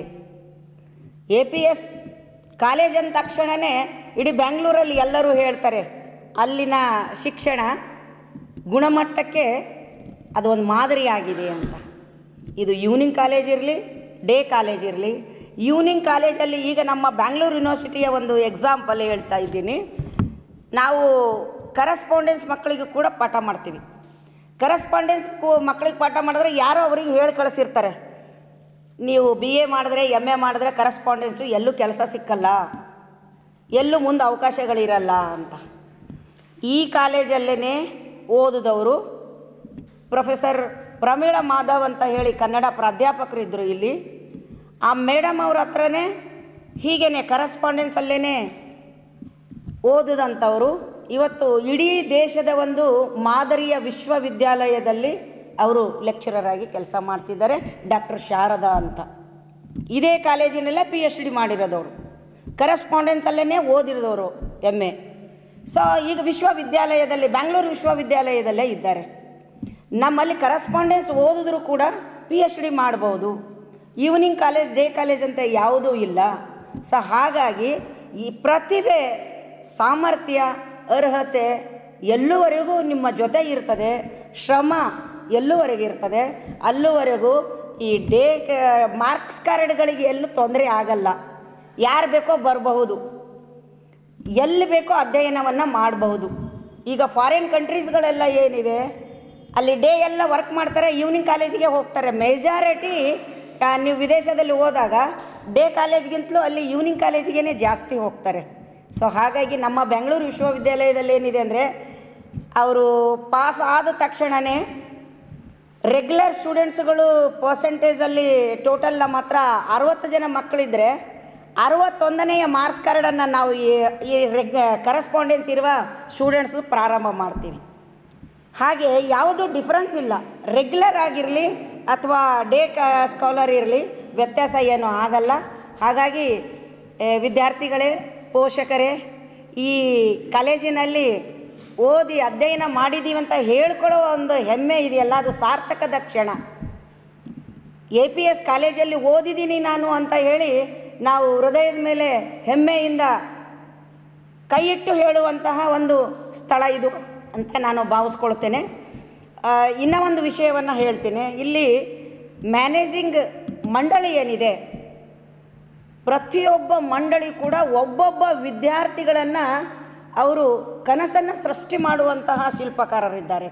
ಎ ಪಿ ಎಸ್ ಕಾಲೇಜ್ ಅಂದ ತಕ್ಷಣವೇ ಇಡೀ ಬೆಂಗಳೂರಲ್ಲಿ ಎಲ್ಲರೂ ಹೇಳ್ತಾರೆ ಅಲ್ಲಿನ ಶಿಕ್ಷಣ ಗುಣಮಟ್ಟಕ್ಕೆ ಅದು ಒಂದು ಮಾದರಿಯಾಗಿದೆ ಅಂತ ಇದು ಈವ್ನಿಂಗ್ ಕಾಲೇಜ್ ಇರಲಿ ಡೇ ಕಾಲೇಜ್ ಇರಲಿ ಈವ್ನಿಂಗ್ ಕಾಲೇಜಲ್ಲಿ ಈಗ ನಮ್ಮ ಬ್ಯಾಂಗ್ಳೂರು ಯೂನಿವರ್ಸಿಟಿಯ ಒಂದು ಎಕ್ಸಾಂಪಲ್ ಹೇಳ್ತಾ ಇದ್ದೀನಿ ನಾವು ಕರೆಸ್ಪಾಂಡೆನ್ಸ್ ಮಕ್ಕಳಿಗೂ ಕೂಡ ಪಾಠ ಮಾಡ್ತೀವಿ ಕರೆಸ್ಪಾಂಡೆನ್ಸ್ ಮಕ್ಕಳಿಗೆ ಪಾಠ ಮಾಡಿದ್ರೆ ಯಾರೋ ಅವ್ರಿಗೆ ಹೇಳಿ ಕಳಿಸಿರ್ತಾರೆ ನೀವು ಬಿ ಎ ಮಾಡಿದ್ರೆ ಎಮ್ ಎ ಮಾಡಿದ್ರೆ ಕರೆಸ್ಪಾಂಡೆನ್ಸು ಎಲ್ಲೂ ಕೆಲಸ ಸಿಕ್ಕಲ್ಲ ಎಲ್ಲೂ ಮುಂದೆ ಅವಕಾಶಗಳಿರಲ್ಲ ಅಂತ ಈ ಕಾಲೇಜಲ್ಲೇ ಓದಿದವರು ಪ್ರೊಫೆಸರ್ ಪ್ರಮೀಳಾ ಮಾಧವ್ ಅಂತ ಹೇಳಿ ಕನ್ನಡ ಪ್ರಾಧ್ಯಾಪಕರಿದ್ದರು ಇಲ್ಲಿ ಆ ಮೇಡಮ್ ಅವ್ರ ಹತ್ರನೇ ಹೀಗೇ ಕರೆಸ್ಪಾಂಡೆನ್ಸಲ್ಲೇ ಓದಿದಂಥವರು ಇವತ್ತು ಇಡೀ ದೇಶದ ಒಂದು ಮಾದರಿಯ ವಿಶ್ವವಿದ್ಯಾಲಯದಲ್ಲಿ ಅವರು ಲೆಕ್ಚರರ್ ಆಗಿ ಕೆಲಸ ಮಾಡ್ತಿದ್ದಾರೆ ಡಾಕ್ಟರ್ ಶಾರದಾ ಅಂತ ಇದೇ ಕಾಲೇಜಿನಲ್ಲೇ ಪಿ ಎಚ್ ಡಿ ಮಾಡಿರೋದವರು ಕರೆಸ್ಪಾಂಡೆನ್ಸಲ್ಲೇ ಓದಿರೋದವರು ಎಮ್ ಎ ಸೊ ಈಗ ವಿಶ್ವವಿದ್ಯಾಲಯದಲ್ಲಿ ಬ್ಯಾಂಗ್ಳೂರು ವಿಶ್ವವಿದ್ಯಾಲಯದಲ್ಲೇ ಇದ್ದಾರೆ ನಮ್ಮಲ್ಲಿ ಕರೆಸ್ಪಾಂಡೆನ್ಸ್ ಓದಿದ್ರು ಕೂಡ ಪಿ ಎಚ್ ಡಿ ಮಾಡ್ಬೋದು ಈವ್ನಿಂಗ್ ಕಾಲೇಜ್ ಡೇ ಕಾಲೇಜ್ ಅಂತ ಯಾವುದೂ ಇಲ್ಲ ಸೊ ಹಾಗಾಗಿ ಈ ಪ್ರತಿಭೆ ಸಾಮರ್ಥ್ಯ ಅರ್ಹತೆ ಎಲ್ಲುವರೆಗೂ ನಿಮ್ಮ ಜೊತೆ ಇರ್ತದೆ ಶ್ರಮ ಎಲ್ಲುವರೆಗೆ ಇರ್ತದೆ ಅಲ್ಲುವರೆಗೂ ಈ ಡೇ ಮಾರ್ಕ್ಸ್ ಕಾರ್ಡ್ಗಳಿಗೆ ಎಲ್ಲೂ ತೊಂದರೆ ಆಗಲ್ಲ ಯಾರು ಬೇಕೋ ಬರಬಹುದು ಎಲ್ಲಿ ಬೇಕೋ ಅಧ್ಯಯನವನ್ನು ಮಾಡಬಹುದು ಈಗ ಫಾರಿನ್ ಕಂಟ್ರೀಸ್ಗಳೆಲ್ಲ ಏನಿದೆ ಅಲ್ಲಿ ಡೇ ಎಲ್ಲ ವರ್ಕ್ ಮಾಡ್ತಾರೆ ಈವ್ನಿಂಗ್ ಕಾಲೇಜಿಗೆ ಹೋಗ್ತಾರೆ ಮೆಜಾರಿಟಿ ನೀವು ವಿದೇಶದಲ್ಲಿ ಹೋದಾಗ ಡೇ ಕಾಲೇಜ್ಗಿಂತಲೂ ಅಲ್ಲಿ ಈವ್ನಿಂಗ್ ಕಾಲೇಜಿಗೆ ಜಾಸ್ತಿ ಹೋಗ್ತಾರೆ ಸೊ ಹಾಗಾಗಿ ನಮ್ಮ ಬೆಂಗಳೂರು ವಿಶ್ವವಿದ್ಯಾಲಯದಲ್ಲಿ ಏನಿದೆ ಅಂದರೆ ಅವರು ಪಾಸ್ ಆದ ತಕ್ಷಣವೇ ರೆಗ್ಯುಲರ್ ಸ್ಟೂಡೆಂಟ್ಸ್ಗಳು ಪರ್ಸೆಂಟೇಜಲ್ಲಿ ಟೋಟಲ್ ನಮ್ಮ ಹತ್ರ ಅರವತ್ತು ಜನ ಮಕ್ಕಳಿದ್ರೆ ಅರವತ್ತೊಂದನೆಯ ಮಾರ್ಕ್ಸ್ ಕಾರ್ಡನ್ನು ನಾವು ಈ ಈ ರೆಗ್ ಕರೆಸ್ಪಾಂಡೆನ್ಸ್ ಇರುವ ಸ್ಟೂಡೆಂಟ್ಸು ಪ್ರಾರಂಭ ಮಾಡ್ತೀವಿ ಹಾಗೆ ಯಾವುದೂ ಡಿಫ್ರೆನ್ಸ್ ಇಲ್ಲ ರೆಗ್ಯುಲರ್ ಆಗಿರಲಿ ಅಥವಾ ಡೇ ಕ ಸ್ಕಾಲರ್ ಇರಲಿ ವ್ಯತ್ಯಾಸ ಏನೂ ಆಗಲ್ಲ ಹಾಗಾಗಿ ಏ, ವಿದ್ಯಾರ್ಥಿಗಳೇ ಪೋಷಕರೇ ಈ ಕಾಲೇಜಿನಲ್ಲಿ ಓದಿ ಅಧ್ಯಯನ ಮಾಡಿದ್ದೀವಿ ಅಂತ ಹೇಳ್ಕೊಳ್ಳೋ ಒಂದು ಹೆಮ್ಮೆ ಇದೆಯಲ್ಲ ಅದು ಸಾರ್ಥಕದ ಕ್ಷಣ ಎ ಪಿ ಎಸ್ ಕಾಲೇಜಲ್ಲಿ ಓದಿದ್ದೀನಿ ನಾನು ಅಂತ ಹೇಳಿ ನಾವು ಹೃದಯದ ಮೇಲೆ ಹೆಮ್ಮೆಯಿಂದ ಕೈ ಇಟ್ಟು ಹೇಳುವಂತಹ ಒಂದು ಸ್ಥಳ ಇದು ಅಂತ ನಾನು ಭಾವಿಸ್ಕೊಳ್ತೇನೆ ಆ, ಇನ್ನೂ ಒಂದು ವಿಷಯವನ್ನು ಹೇಳ್ತೀನಿ ಇಲ್ಲಿ ಮ್ಯಾನೇಜಿಂಗ್ ಮಂಡಳಿ ಏನಿದೆ ಪ್ರತಿಯೊಬ್ಬ ಮಂಡಳಿ ಕೂಡ ಒಬ್ಬೊಬ್ಬ ವಿದ್ಯಾರ್ಥಿಗಳನ್ನು ಅವರು ಕನಸನ್ನು ಸೃಷ್ಟಿ ಮಾಡುವಂತಹ ಶಿಲ್ಪಕಾರರಿದ್ದಾರೆ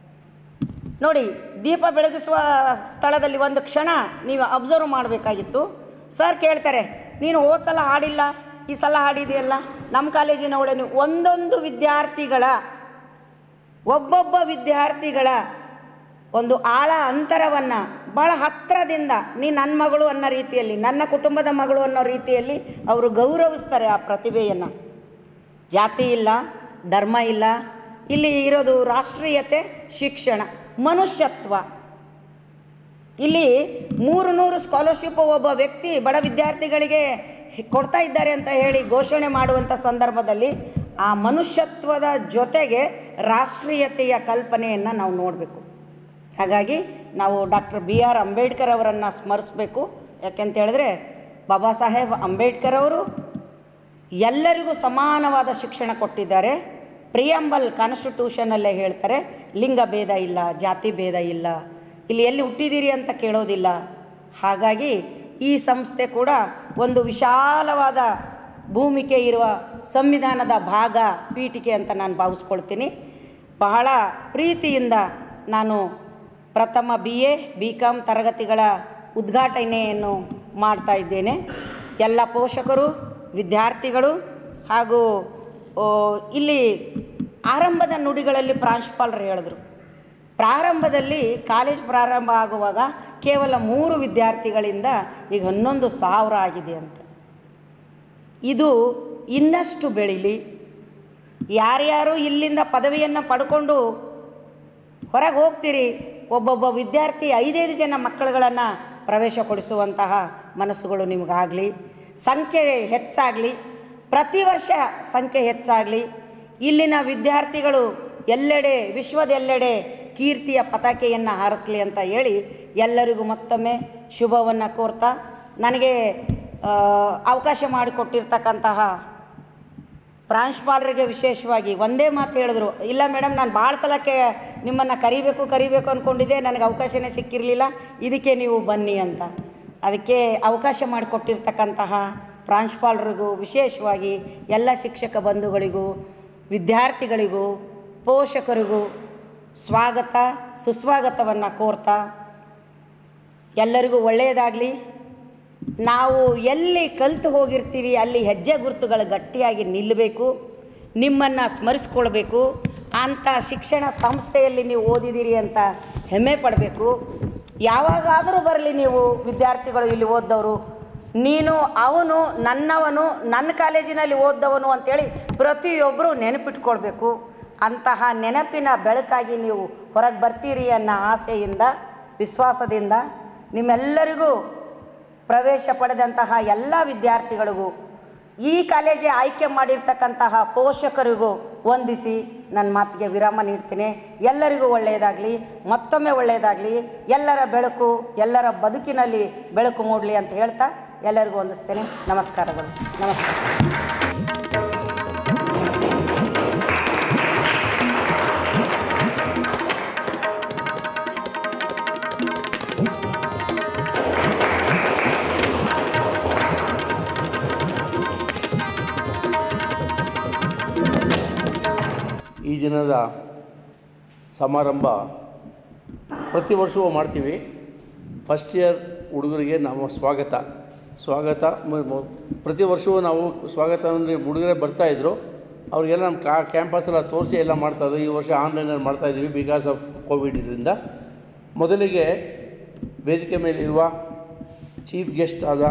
ನೋಡಿ ದೀಪ ಬೆಳಗಿಸುವ ಸ್ಥಳದಲ್ಲಿ ಒಂದು ಕ್ಷಣ ನೀವು ಅಬ್ಸರ್ವ್ ಮಾಡಬೇಕಾಗಿತ್ತು ಸರ್ ಕೇಳ್ತಾರೆ ನೀನು ಹೋದ ಸಲ ಹಾಡಿಲ್ಲ ಈ ಸಲ ಹಾಡಿದೆಯಲ್ಲ ನಮ್ಮ ಕಾಲೇಜಿನ ಒಳಗೆ ಒಂದೊಂದು ವಿದ್ಯಾರ್ಥಿಗಳ ಒಬ್ಬೊಬ್ಬ ವಿದ್ಯಾರ್ಥಿಗಳ ಒಂದು ಆಳ ಅಂತರವನ್ನು ಭಾಳ ಹತ್ತಿರದಿಂದ ನೀ ನನ್ನ ಮಗಳು ಅನ್ನೋ ರೀತಿಯಲ್ಲಿ ನನ್ನ ಕುಟುಂಬದ ಮಗಳು ಅನ್ನೋ ರೀತಿಯಲ್ಲಿ ಅವರು ಗೌರವಿಸ್ತಾರೆ ಆ ಪ್ರತಿಭೆಯನ್ನು ಜಾತಿ ಇಲ್ಲ ಧರ್ಮ ಇಲ್ಲ ಇಲ್ಲಿ ಇರೋದು ರಾಷ್ಟ್ರೀಯತೆ ಶಿಕ್ಷಣ ಮನುಷ್ಯತ್ವ ಇಲ್ಲಿ ಮೂರು ನೂರು ಸ್ಕಾಲರ್ಶಿಪ್ ಒಬ್ಬ ವ್ಯಕ್ತಿ ಬಡ ವಿದ್ಯಾರ್ಥಿಗಳಿಗೆ ಕೊಡ್ತಾ ಇದ್ದಾರೆ ಅಂತ ಹೇಳಿ ಘೋಷಣೆ ಮಾಡುವಂಥ ಸಂದರ್ಭದಲ್ಲಿ ಆ ಮನುಷ್ಯತ್ವದ ಜೊತೆಗೆ ರಾಷ್ಟ್ರೀಯತೆಯ ಕಲ್ಪನೆಯನ್ನು ನಾವು ನೋಡಬೇಕು ಹಾಗಾಗಿ ನಾವು ಡಾಕ್ಟರ್ ಬಿ ಆರ್ ಅಂಬೇಡ್ಕರ್ ಅವರನ್ನು ಸ್ಮರಿಸಬೇಕು ಯಾಕೆಂತ ಹೇಳಿದ್ರೆ ಬಾಬಾ ಸಾಹೇಬ್ ಅಂಬೇಡ್ಕರ್ ಅವರು ಎಲ್ಲರಿಗೂ ಸಮಾನವಾದ ಶಿಕ್ಷಣ ಕೊಟ್ಟಿದ್ದಾರೆ ಪ್ರಿಯಂಬಲ್ ಕಾನ್ಸ್ಟಿಟ್ಯೂಷನಲ್ಲೇ ಹೇಳ್ತಾರೆ ಲಿಂಗ ಭೇದ ಇಲ್ಲ ಜಾತಿ ಭೇದ ಇಲ್ಲ ಇಲ್ಲಿ ಎಲ್ಲಿ ಹುಟ್ಟಿದ್ದೀರಿ ಅಂತ ಕೇಳೋದಿಲ್ಲ ಹಾಗಾಗಿ ಈ ಸಂಸ್ಥೆ ಕೂಡ ಒಂದು ವಿಶಾಲವಾದ ಭೂಮಿಕೆ ಇರುವ ಸಂವಿಧಾನದ ಭಾಗ ಪೀಠಿಕೆ ಅಂತ ನಾನು ಭಾವಿಸ್ಕೊಳ್ತೀನಿ ಬಹಳ ಪ್ರೀತಿಯಿಂದ ನಾನು ಪ್ರಥಮ ಬಿ ಎ ಬಿ ಕಾಮ್ ತರಗತಿಗಳ ಉದ್ಘಾಟನೆಯನ್ನು ಮಾಡ್ತಾ ಇದ್ದೇನೆ ಎಲ್ಲ ಪೋಷಕರು ವಿದ್ಯಾರ್ಥಿಗಳು ಹಾಗೂ ಓ, ಇಲ್ಲಿ ಆರಂಭದ ನುಡಿಗಳಲ್ಲಿ ಪ್ರಾಂಶುಪಾಲರು ಹೇಳಿದ್ರು ಪ್ರಾರಂಭದಲ್ಲಿ ಕಾಲೇಜ್ ಪ್ರಾರಂಭ ಆಗುವಾಗ ಕೇವಲ ಮೂರು ವಿದ್ಯಾರ್ಥಿಗಳಿಂದ ಈಗ ಹನ್ನೊಂದು ಸಾವಿರ ಆಗಿದೆ ಅಂತ ಇದು ಇನ್ನಷ್ಟು ಬೆಳೀಲಿ ಯಾರ್ಯಾರು ಇಲ್ಲಿಂದ ಪದವಿಯನ್ನು ಪಡ್ಕೊಂಡು ಹೊರಗೆ ಹೋಗ್ತೀರಿ ಒಬ್ಬೊಬ್ಬ ವಿದ್ಯಾರ್ಥಿ ಐದೈದು ಜನ ಮಕ್ಕಳುಗಳನ್ನು ಪ್ರವೇಶ ಕೊಡಿಸುವಂತಹ ಮನಸ್ಸುಗಳು ನಿಮಗಾಗಲಿ ಸಂಖ್ಯೆ ಹೆಚ್ಚಾಗಲಿ ಪ್ರತಿ ವರ್ಷ ಸಂಖ್ಯೆ ಹೆಚ್ಚಾಗಲಿ ಇಲ್ಲಿನ ವಿದ್ಯಾರ್ಥಿಗಳು ಎಲ್ಲೆಡೆ ವಿಶ್ವದೆಲ್ಲೆಡೆ ಕೀರ್ತಿಯ ಪತಾಕೆಯನ್ನು ಹಾರಿಸಲಿ ಅಂತ ಹೇಳಿ ಎಲ್ಲರಿಗೂ ಮತ್ತೊಮ್ಮೆ ಶುಭವನ್ನು ಕೋರ್ತಾ ನನಗೆ ಆ, ಅವಕಾಶ ಮಾಡಿಕೊಟ್ಟಿರ್ತಕ್ಕಂತಹ ಪ್ರಾಂಶುಪಾಲರಿಗೆ ವಿಶೇಷವಾಗಿ ಒಂದೇ ಮಾತು ಹೇಳಿದ್ರು ಇಲ್ಲ ಮೇಡಮ್ ನಾನು ಭಾಳ ಸಲಕ್ಕೆ ನಿಮ್ಮನ್ನು ಕರಿಬೇಕು ಕರಿಬೇಕು ಅಂದ್ಕೊಂಡಿದ್ದೆ ನನಗೆ ಅವಕಾಶನೇ ಸಿಕ್ಕಿರಲಿಲ್ಲ ಇದಕ್ಕೆ ನೀವು ಬನ್ನಿ ಅಂತ ಅದಕ್ಕೆ ಅವಕಾಶ ಮಾಡಿಕೊಟ್ಟಿರ್ತಕ್ಕಂತಹ ಪ್ರಾಂಶುಪಾಲರಿಗೂ ವಿಶೇಷವಾಗಿ ಎಲ್ಲ ಶಿಕ್ಷಕ ಬಂಧುಗಳಿಗೂ ವಿದ್ಯಾರ್ಥಿಗಳಿಗೂ ಪೋಷಕರಿಗೂ ಸ್ವಾಗತ ಸುಸ್ವಾಗತವನ್ನು ಕೋರ್ತಾ ಎಲ್ಲರಿಗೂ ಒಳ್ಳೆಯದಾಗಲಿ ನಾವು ಎಲ್ಲಿ ಕಲಿತು ಹೋಗಿರ್ತೀವಿ ಅಲ್ಲಿ ಹೆಜ್ಜೆ ಗುರುತುಗಳು ಗಟ್ಟಿಯಾಗಿ ನಿಲ್ಲಬೇಕು ನಿಮ್ಮನ್ನು ಸ್ಮರಿಸ್ಕೊಳ್ಬೇಕು ಅಂಥ ಶಿಕ್ಷಣ ಸಂಸ್ಥೆಯಲ್ಲಿ ನೀವು ಓದಿದ್ದೀರಿ ಅಂತ ಹೆಮ್ಮೆ ಪಡಬೇಕು ಯಾವಾಗಾದರೂ ಬರಲಿ ನೀವು ವಿದ್ಯಾರ್ಥಿಗಳು ಇಲ್ಲಿ ಓದ್ದವರು ನೀನು ಅವನು ನನ್ನವನು ನನ್ನ ಕಾಲೇಜಿನಲ್ಲಿ ಓದ್ದವನು ಅಂತೇಳಿ ಪ್ರತಿಯೊಬ್ಬರು ನೆನಪಿಟ್ಕೊಳ್ಬೇಕು ಅಂತಹ ನೆನಪಿನ ಬೆಳಕಾಗಿ ನೀವು ಹೊರಗೆ ಬರ್ತೀರಿ ಅನ್ನೋ ಆಸೆಯಿಂದ ವಿಶ್ವಾಸದಿಂದ ನಿಮ್ಮೆಲ್ಲರಿಗೂ ಪ್ರವೇಶ ಪಡೆದಂತಹ ಎಲ್ಲ ವಿದ್ಯಾರ್ಥಿಗಳಿಗೂ ಈ ಕಾಲೇಜೆ ಆಯ್ಕೆ ಮಾಡಿರ್ತಕ್ಕಂತಹ ಪೋಷಕರಿಗೂ ವಂದಿಸಿ ನನ್ನ ಮಾತಿಗೆ ವಿರಾಮ ನೀಡ್ತೀನಿ ಎಲ್ಲರಿಗೂ ಒಳ್ಳೆಯದಾಗಲಿ ಮತ್ತೊಮ್ಮೆ ಒಳ್ಳೆಯದಾಗಲಿ ಎಲ್ಲರ ಬೆಳಕು ಎಲ್ಲರ ಬದುಕಿನಲ್ಲಿ ಬೆಳಕು ಮೂಡಲಿ ಅಂತ ಹೇಳ್ತಾ ಎಲ್ಲರಿಗೂ ವಂದಿಸ್ತೇನೆ ನಮಸ್ಕಾರಗಳು ನಮಸ್ಕಾರ ಈ ದಿನದ ಸಮಾರಂಭ ಪ್ರತಿ ವರ್ಷವೂ ಮಾಡ್ತೀವಿ ಫಸ್ಟ್ ಇಯರ್ ಹುಡುಗರಿಗೆ ನಮ್ಮ ಸ್ವಾಗತ ಸ್ವಾಗತ ಮ- ಮ- ಪ್ರತಿ ವರ್ಷವೂ ನಾವು ಸ್ವಾಗತ ಅಂದರೆ ಹುಡುಗರೇ ಬರ್ತಾಯಿದ್ರು ಅವ್ರಿಗೆಲ್ಲ ನಮ್ಮ ಕಾ ಕ್ಯಾಂಪಸ್ಸೆಲ್ಲ ತೋರಿಸಿ ಎಲ್ಲ ಮಾಡ್ತಾಯಿದ್ವಿ ಈ ವರ್ಷ ಆನ್ಲೈನಲ್ಲಿ ಮಾಡ್ತಾಯಿದ್ವಿ ಬಿಕಾಸ್ ಆಫ್ ಕೋವಿಡ್ ಇದರಿಂದ ಮೊದಲಿಗೆ ವೇದಿಕೆ ಮೇಲಿರುವ ಚೀಫ್ ಗೆಸ್ಟ್ ಆದ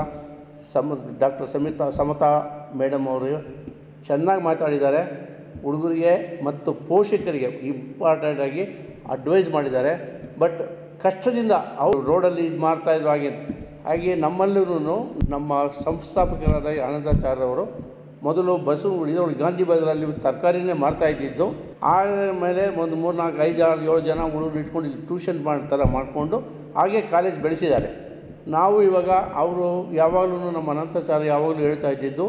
ಸಮ ಡಾಕ್ಟರ್ ಸಮಿತಾ ಸಮತಾ ಮೇಡಮ್ ಅವರು ಚೆನ್ನಾಗಿ ಮಾತಾಡಿದ್ದಾರೆ ಹುಡುಗರಿಗೆ ಮತ್ತು ಪೋಷಕರಿಗೆ ಇಂಪಾರ್ಟೆಂಟಾಗಿ ಅಡ್ವೈಸ್ ಮಾಡಿದ್ದಾರೆ ಬಟ್ ಕಷ್ಟದಿಂದ ಅವರು ರೋಡಲ್ಲಿ ಇದು ಮಾಡ್ತಾಯಿದ್ರು ಹಾಗೆ ಅಂತ. ಹಾಗೆ ನಮ್ಮಲ್ಲೂ ನಮ್ಮ ಸಂಸ್ಥಾಪಕರಾದ ಆನಂದಾಚಾರ್ಯ ಅವರು ಮೊದಲು ಬಸ್ಸು ಇದರೊಳಗೆ ಗಾಂಧಿ ಬಜಾರಲ್ಲಿ ತರಕಾರಿನೇ ಮಾರ್ತಾ ಇದ್ದಿದ್ದು ಆಮೇಲೆ ಒಂದು ಮೂರು ನಾಲ್ಕು ಐದು ಆರು ಏಳು ಜನ ಹುಡುಗರು ಇಟ್ಕೊಂಡು ಇಲ್ಲಿ ಟ್ಯೂಷನ್ ಮಾಡ್ತಾರೆ ಮಾಡಿಕೊಂಡು ಹಾಗೆ ಕಾಲೇಜ್ ಬೆಳೆಸಿದ್ದಾರೆ ನಾವು ಇವಾಗ ಅವರು ಯಾವಾಗಲೂ ನಮ್ಮ ಅನಂತಾಚಾರ್ಯ ಯಾವಾಗಲೂ ಹೇಳ್ತಾ ಇದ್ದಿದ್ದು